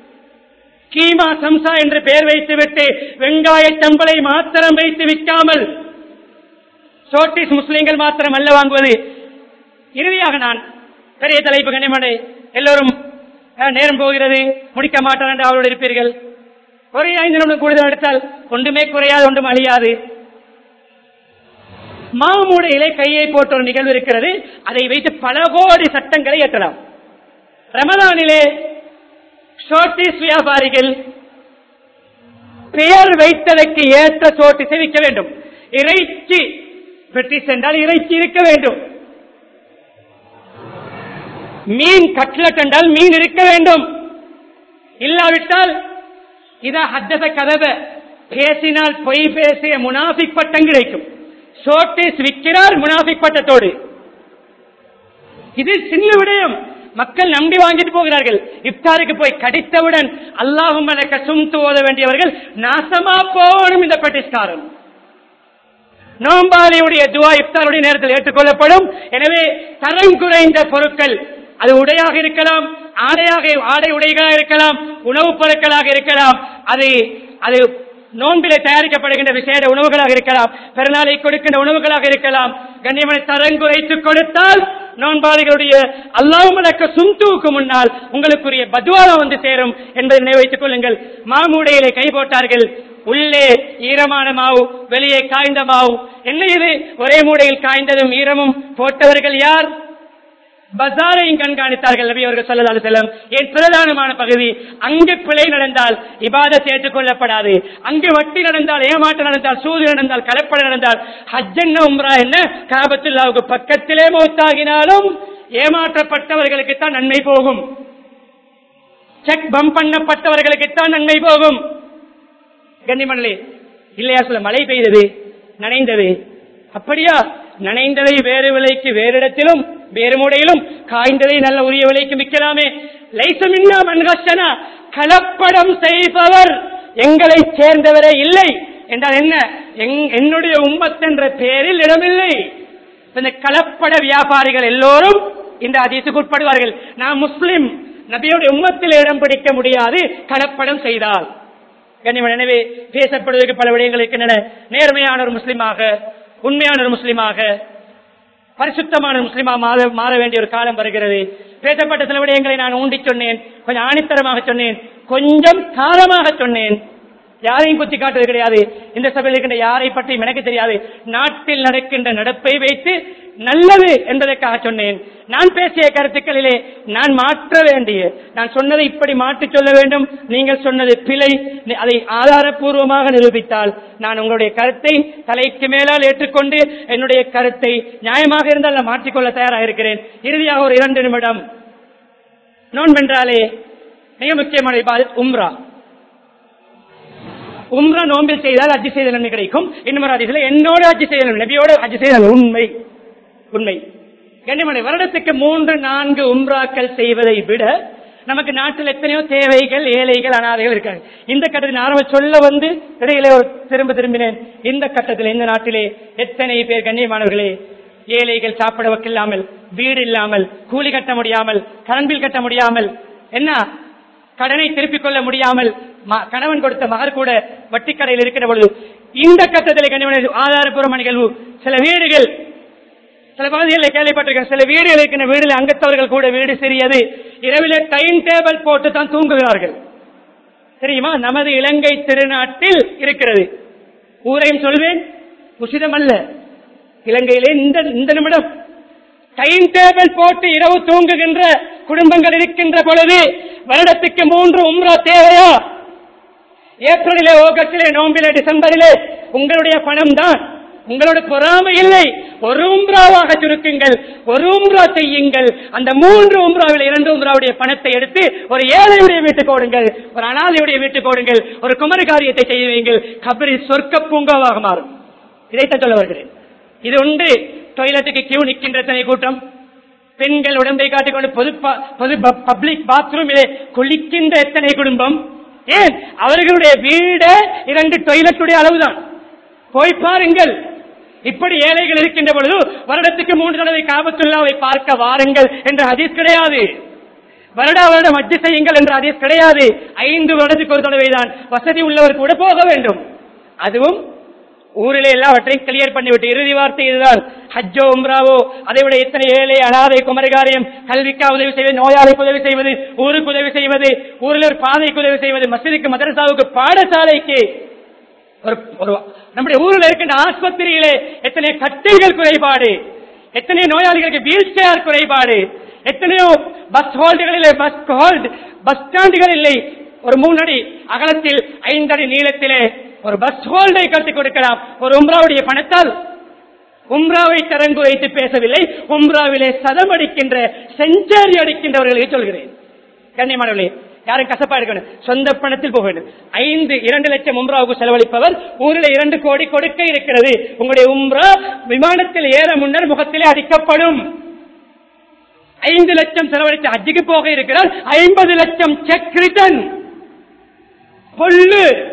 கீமா சம்சா என்று பெயர் வைத்து விட்டு வெங்காய சம்பளை மாத்திரம் வைத்து விற்காமல் சோட்டிஸ் முஸ்லிம்கள் மாத்திரம் அல்ல வாங்குவது இறுதியாக நான் பெரிய தலைப்பு கனிமனை எல்லோரும் அஹ், நேரம் போகிறது முடிக்க மாட்டார் என்று அவரோடு இருப்பீர்கள் ஒரு ஐந்து நிமிடம் கூடுதல் எடுத்தால் ஒன்றுமே குறையாது ஒன்றும் அழியாது மாமூடையிலே கையை போட்ட ஒரு நிகழ்வு இருக்கிறது அதை வைத்து பல கோடி சட்டங்களை ஏற்றலாம் ரமலானிலே ஷோட்டிஸ் வியாபாரிகள் பெயர் வைத்ததற்கு ஏற்ற சோட்டிஸை விற்க வேண்டும் இறைச்சி பெட்டி சென்றால் இறைச்சி இருக்க வேண்டும் மீன் கட்லட் என்றால் மீன் இருக்க வேண்டும் இல்லாவிட்டால் இதா ஹத்தத கதவ பேசினால் பொய் பேசிய முனாஃபிக் பட்டம் கிடைக்கும் சோட்டேஸ் விற்கிறார் முனாஃபிக் பட்டத்தோடு இது சின்ன விடயம் மக்கள் நம்பி வாங்கிட்டு போகிறார்கள் இஃப்தாருக்கு போய் கடித்தவுடன் அல்லாஹும் எனக்கு சும்து ஓத வேண்டியவர்கள் நாசமா போகணும் இந்த பட்டிஸ்காரன் நோம்பாளியுடைய துவா இஃப்தாருடைய நேரத்தில் ஏற்றுக்கொள்ளப்படும் எனவே தரம் குறைந்த பொருட்கள் அது உடையாக இருக்கலாம் ஆடையாக ஆடை உடைகளாக இருக்கலாம் உணவுப் பொருட்களாக இருக்கலாம் அது அது நோன்பிலே தயாரிக்கப்படுகின்ற விசேட உணவுகளாக இருக்கலாம் பெருநாளை கொடுக்கின்ற உணவுகளாக இருக்கலாம் கண்ணியமனை தரம் குறைத்து கொடுத்தால் நோன்பாளிகளுடைய அல்லாமலக்க சுந்தூக்கு முன்னால் உங்களுக்குரிய பத்வாரம் வந்து சேரும் என்பதை நினைவைத்துக் கொள்ளுங்கள் மாமூடையிலே கை போட்டார்கள் உள்ளே ஈரமான மாவு வெளியே காய்ந்த மாவு என்ன இது ஒரே மூடையில் காய்ந்ததும் ஈரமும் போட்டவர்கள் யார் பசாரையும் கண்காணித்தார்கள் நபி அவர்கள் சொல்லலாது செல்லம் என் பிரதானமான பகுதி அங்கு பிழை நடந்தால் இபாதத் ஏற்றுக்கொள்ளப்படாது அங்கு வட்டி நடந்தால் ஏமாற்றம் நடந்தால் சூது நடந்தால் கலப்படம் நடந்தால் ஹஜ்ஜன்ன உம்ரா என்ன காபத்துல்லாவுக்கு பக்கத்திலே மௌத்தாகினாலும் ஏமாற்றப்பட்டவர்களுக்கு தான் நன்மை போகும் செக் பம் பண்ணப்பட்டவர்களுக்கு தான் நன்மை போகும் கன்னிமணலே இல்லையா சொல்ல மழை பெய்தது நனைந்தது அப்படியா நனைந்ததை வேறு விலைக்கு வேறு இடத்திலும் வேறு மூடையிலும் காய்ந்ததை நல்ல உரிய விலைக்கு விற்கலாமே லைசமின்னா மன்கஷனா கலப்படம் செய்பவர் எங்களை சேர்ந்தவரே இல்லை என்றால் என்ன எங்- என்னுடைய உம்மத் என்ற பெயரில் இடமில்லை இந்த கலப்பட வியாபாரிகள் எல்லோரும் இந்த அதிசுக்கு உட்படுவார்கள் நான் முஸ்லிம் நபியுடைய உம்மத்தில் இடம் பிடிக்க முடியாது கலப்படம் செய்தால் கண்ணியமான எனவே பேசப்படுவதற்கு பல விடயங்கள் இருக்கின்றன நேர்மையான ஒரு முஸ்லிமாக உண்மையான ஒரு முஸ்லிமாக பரிசுத்தமான ஒரு முஸ்லிமா மாற மாற வேண்டிய ஒரு காலம் வருகிறது பேசப்பட்ட சில விடயங்களை நான் ஊண்டி சொன்னேன் கொஞ்சம் ஆணித்தரமாக சொன்னேன் கொஞ்சம் காலமாக சொன்னேன் யாரையும் குத்தி காட்டுவது கிடையாது இந்த சபையில் இருக்கின்ற யாரை பற்றியும் எனக்கு தெரியாது நாட்டில் நடக்கின்ற நடப்பை வைத்து நல்லது என்பதற்காக சொன்னேன் நான் பேசிய கருத்துக்களிலே நான் மாற்ற வேண்டிய நான் சொன்னதை இப்படி மாற்றி சொல்ல வேண்டும் நீங்கள் சொன்னது பிழை நீ- அதை ஆதாரப்பூர்வமாக நிரூபித்தால் நான் உங்களுடைய கருத்தை தலைக்கு மேலால் ஏற்றுக்கொண்டு என்னுடைய கருத்தை நியாயமாக இருந்தால் நான் மாற்றிக்கொள்ள தயாராக இருக்கிறேன் இறுதியாக ஒரு இரண்டு நிமிடம் நோன்பென்றாலே மிக முக்கியமான இபாதத் உம்ரா உம்ரா நோம்பில் செய்தால் அஜி செய்த நன்மை கிடைக்கும் இன்னும் ஒரு அதிசல என்னோட அஜி செய்த நன்மை நபியோட அஜி செய்த நன்மை. உண்மை உண்மை கண்ணியமனை வருடத்துக்கு மூன்று நான்கு உம்ராக்கள் செய்வதை விட நமக்கு நாட்டில் எத்தனையோ தேவைகள் ஏழைகள் அனாதைகள் இருக்காங்க இந்த கட்டத்தில் நான் ஆரம்ப சொல்ல வந்து இடையிலே ஒரு திரும்ப திரும்பினேன் இந்த கட்டத்தில் இந்த நாட்டிலே எத்தனை பேர் கண்ணியமானவர்களே ஏழைகள் சாப்பிட இல்லாமல் வீடு இல்லாமல் கூலி கட்ட முடியாமல் கரண்ட் பில் கட்ட முடியாமல் என்ன கடனை திருப்பிக் கொள்ள முடியாமல் ம- கணவன் கொடுத்த மகர் கூட வட்டி கடையில் இருக்கிற பொழுது இந்த கட்டத்தில் கண்ணியமான ஆதாரபூர்வ நிகழ்வு சில வீடுகள் சில பகுதிகளில் கேள்விப்பட்டிருக்கேன் சில வீடுகள் இருக்கின்ற வீடுல அங்கத்தவர்கள் கூட வீடு சிறியது இரவிலே டைம் டேபிள் போட்டு தான் தூங்குகிறார்கள் தெரியுமா நமது இலங்கை திருநாட்டில் இருக்கிறது ஊரையும் சொல்வேன் உசிதம் அல்ல இலங்கையிலே இந்த இந்த நிமிடம் டைம் டேபிள் போட்டு இரவு தூங்குகின்ற குடும்பங்கள் இருக்கின்ற பொழுது வருடத்துக்கு மூன்று உம்ரா தேவையா ஏப்ரலிலே ஆகஸ்டிலே நோம்பிலே டிசம்பரிலே உங்களுடைய பணம் தான் உங்களோட பொறாமை இல்லை ஒரு உம்ராவாக சுருக்குங்கள் ஒரு உம்ரா செய்யுங்கள் அந்த மூன்று உம்ராவில் இரண்டு உம்ராவுடைய பணத்தை எடுத்து ஒரு ஏழையுடைய வீட்டுக்கு ஓடுங்கள் ஒரு அனாதையுடைய வீட்டுக்கு ஓடுங்கள் ஒரு குமரி காரியத்தை செய்ய வையுங்கள் கபரி சொர்க்க பூங்காவாக மாறும் இதைத்தான் சொல்ல வருகிறேன் இது உண்டு டொய்லெட்டுக்கு கியூ நிற்கின்ற எத்தனை கூட்டம் பெண்கள் உடம்பை காட்டிக்கொண்டு பொது ப- பொது பப்ளிக் பாத்ரூமிலே குளிக்கின்ற எத்தனை குடும்பம் ஏன் அவர்களுடைய வீடு இரண்டு டொய்லெட்டுடைய அளவுதான் போய் பாருங்கள் இப்படி ஏழைகள் இருக்கின்ற பொழுது வருடத்துக்கு மூன்று தடவை காபத்துல்லாவை பார்க்க வாருங்கள் என்ற ஹதீஸ் கிடையாது வருடா வருடம் அஜி செய்யுங்கள் என்ற ஹதீஸ் கிடையாது ஐந்து வருடத்துக்கு ஒரு தடவை தான் வசதி உள்ளவர் கூட போக வேண்டும் அதுவும் ஊரிலே எல்லாவற்றையும் கிளியர் பண்ணிவிட்டு இறுதி வார்த்தை இதுதான் ஹஜ்ஜோ உம்ராவோ அதை விட எத்தனை ஏழை அனாதை குமரகாரியம் கல்விக்கா உதவி செய்வது நோயாளிக்கு உதவி செய்வது ஊருக்கு உதவி செய்வது ஊரில் ஒரு பாதைக்கு உதவி செய்வது மசதிக்கு மதரசாவுக்கு பாடசாலைக்கு ஒரு ஒரு நம்முடைய ஊரில் இருக்கின்ற ஆஸ்பத்திரியிலே எத்தனை கட்டில்கள் குறைபாடு எத்தனை நோயாளிகளுக்கு வீல் சேர் குறைபாடு எத்தனையோ பஸ் ஹோல்டுகளிலே பஸ் ஹோல்டு பஸ் ஸ்டாண்டுகள் இல்லை ஒரு மூணு அடி அகலத்தில் ஐந்தடி நீளத்திலே ஒரு பஸ் ஹோல்டை கட்டிக் கொடுக்கலாம் ஒரு உம்ராவுடைய பணத்தால் உம்ராவை தரங்கு வைத்து பேசவில்லை உம்ராவிலே சதம் அடிக்கின்ற செஞ்சாரி அடிக்கின்றவர்களுக்கு சொல்கிறேன் கண்ணியமானவர்களே யாரும் கசப்பா எடுக்கணும் சொந்த பணத்தில் போக வேண்டும் ஐந்து இரண்டு லட்சம் உம்ராவுக்கு செலவழிப்பவர் ஊரில் இரண்டு கோடி கொடுக்க இருக்கிறது உங்களுடைய உம்ரா விமானத்தில் ஏற முன்னர் முகத்திலே அடிக்கப்படும் ஐந்து லட்சம் செலவழித்து ஹஜ்ஜுக்கு போக இருக்கிறார் ஐம்பது லட்சம் செக் ரிட்டர்ன் பொல்லு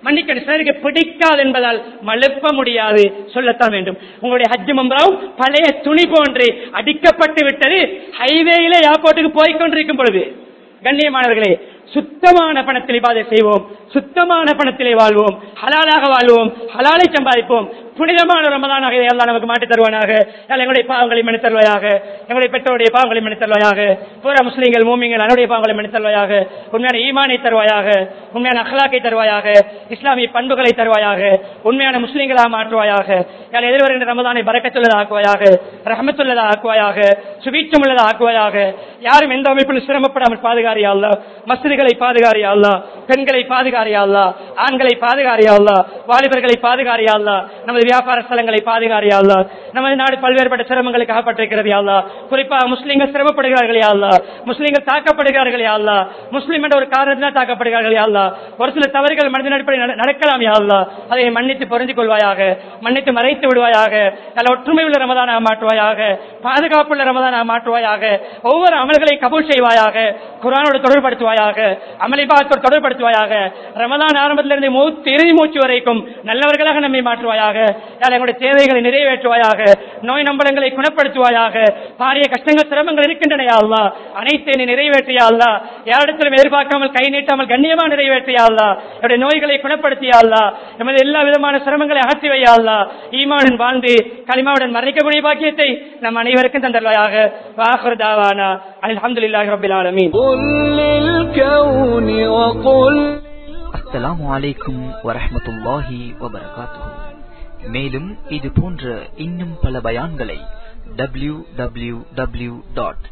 மன்னிக்கணும் சிலருக்கு பிடிக்காது என்பதால் மழுப்ப முடியாது சொல்லத்தான் வேண்டும் உங்களுடைய ஹஜ் மம்பராவும் பழைய துணி போன்று அடிக்கப்பட்டு விட்டது ஹைவேயில ஏர்போர்ட்டுக்கு போய் கொண்டிருக்கும் பொழுது கண்ணியமானவர்களே சுத்தமான பணத்தில் இபாதை செய்வோம் சுத்தமான பணத்திலே வாழ்வோம் ஹலாலாக வாழ்வோம் ஹலாலை சம்பாதிப்போம் புனிதமான ரமதானாக இதை அல்லாஹ் நமக்கு மாற்றி தருவானாக அல்லாஹ் எங்களுடைய பாவங்களை மன்னித் தருவாயாக எங்களுடைய பெற்றோருடைய பாவங்களை மன்னித் தருவாயாக பூரா முஸ்லீம்கள் மூமிங்கள் அனுடைய பாவங்களை மன்னித் தருவாயாக உண்மையான ஈமானை தருவாயாக உண்மையான அஹ்லாக்கை தருவாயாக இஸ்லாமிய பண்புகளை தருவாயாக உண்மையான முஸ்லீம்களாக மாற்றுவாயாக யார் எதிர்வருகின்ற ரமதானை பறக்கத்துள்ளதா ஆக்குவாயாக ரஹமத்துள்ளதா ஆக்குவாயாக சுபீட்சம் உள்ளதா ஆக்குவாயாக யாரும் எந்த அமைப்பிலும் சிரமப்படாமல் பாதுகாரியா அல்ல மசிதிகளை பாதுகாரியா அல்ல பெண்களை பாதுகாரியா அல்ல ஆண்களை பாதுகாரியா அல்ல வாலிபர்களை பாதுகாரியா அல்ல நமது வியாபார ஸ்தலங்களை பாதுகாரியா அல்ல நமது நாடு பல்வேறுபட்ட சிரமங்களுக்கு அகப்பட்டிருக்கிறது யா அல்ல குறிப்பாக முஸ்லீம்கள் சிரமப்படுகிறார்கள் யா அல்ல முஸ்லீம்கள் தாக்கப்படுகிறார்கள் யா அல்ல முஸ்லீம் என்ற ஒரு காரணத்தினால் தாக்கப்படுகிறார்கள் யா அல்ல ஒரு சில தவறுகள் மனித அடிப்படையில் நடக்கலாம் யா அல்ல அதை மன்னித்து பொருந்திக் கொள்வாயாக மன்னித்து மறைத்து விடுவாயாக நல்ல ஒற்றுமை உள்ள ரமதானாக மாற்றுவாயாக பாதுகாப்புள்ள ரமதானாக மாற்றுவாயாக ஒவ்வொரு அமல்களை கபூல் செய்வாயாக குரானோடு தொடர்படுத்துவாயாக அமளிபாத்தோடு தொடர்படுத்துவாயாக ரமதான் ஆரம்பத்திலிருந்து மூத்து இறுதி மூச்சு வரைக்கும் நல்லவர்களாக நம்மை மாற்றுவாயாக யார் எங்களுடைய தேவைகளை நிறைவேற்றுவாயாக நோய் நம்பலங்களை குணப்படுத்துவாயாக பாரிய கஷ்டங்கள் சிரமங்கள் இருக்கின்றன அல்லா அனைத்தை நீ நிறைவேற்றியா அல்லா யாரிடத்திலும் எதிர்பார்க்காமல் கை நீட்டாமல் கண்ணியமா நிறைவேற்றியா அல்லா என்னுடைய நோய்களை குணப்படுத்தியா அல்லா எமது எல்லா விதமான சிரமங்களை அகற்றி வையா அல்லா ஈமானுடன் வாழ்ந்து களிமாவுடன் மறைக்கக்கூடிய பாக்கியத்தை நம் அனைவருக்கும் தந்தல்வாயாக வாஹர் தாவானா அல்ஹம்துலில்லாஹி ரப்பில் ஆலமீன் قل للكون وقل அஸ்ஸலாமு அலைக்கும் வரஹ்மத்துல்லாஹி வபரகாத்துஹு மேலும் இது போன்ற இன்னும் பல பயான்களை W W W dot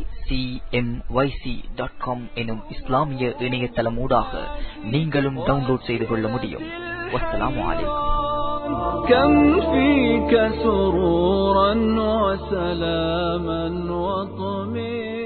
dot com எனும் இஸ்லாமிய இணையதளம் ஊடாக நீங்களும் டவுன்லோட் செய்து கொள்ள முடியும் வஸ்ஸலாமு அலைக்கும் كم فيك سرورا وسلاما وطمئنا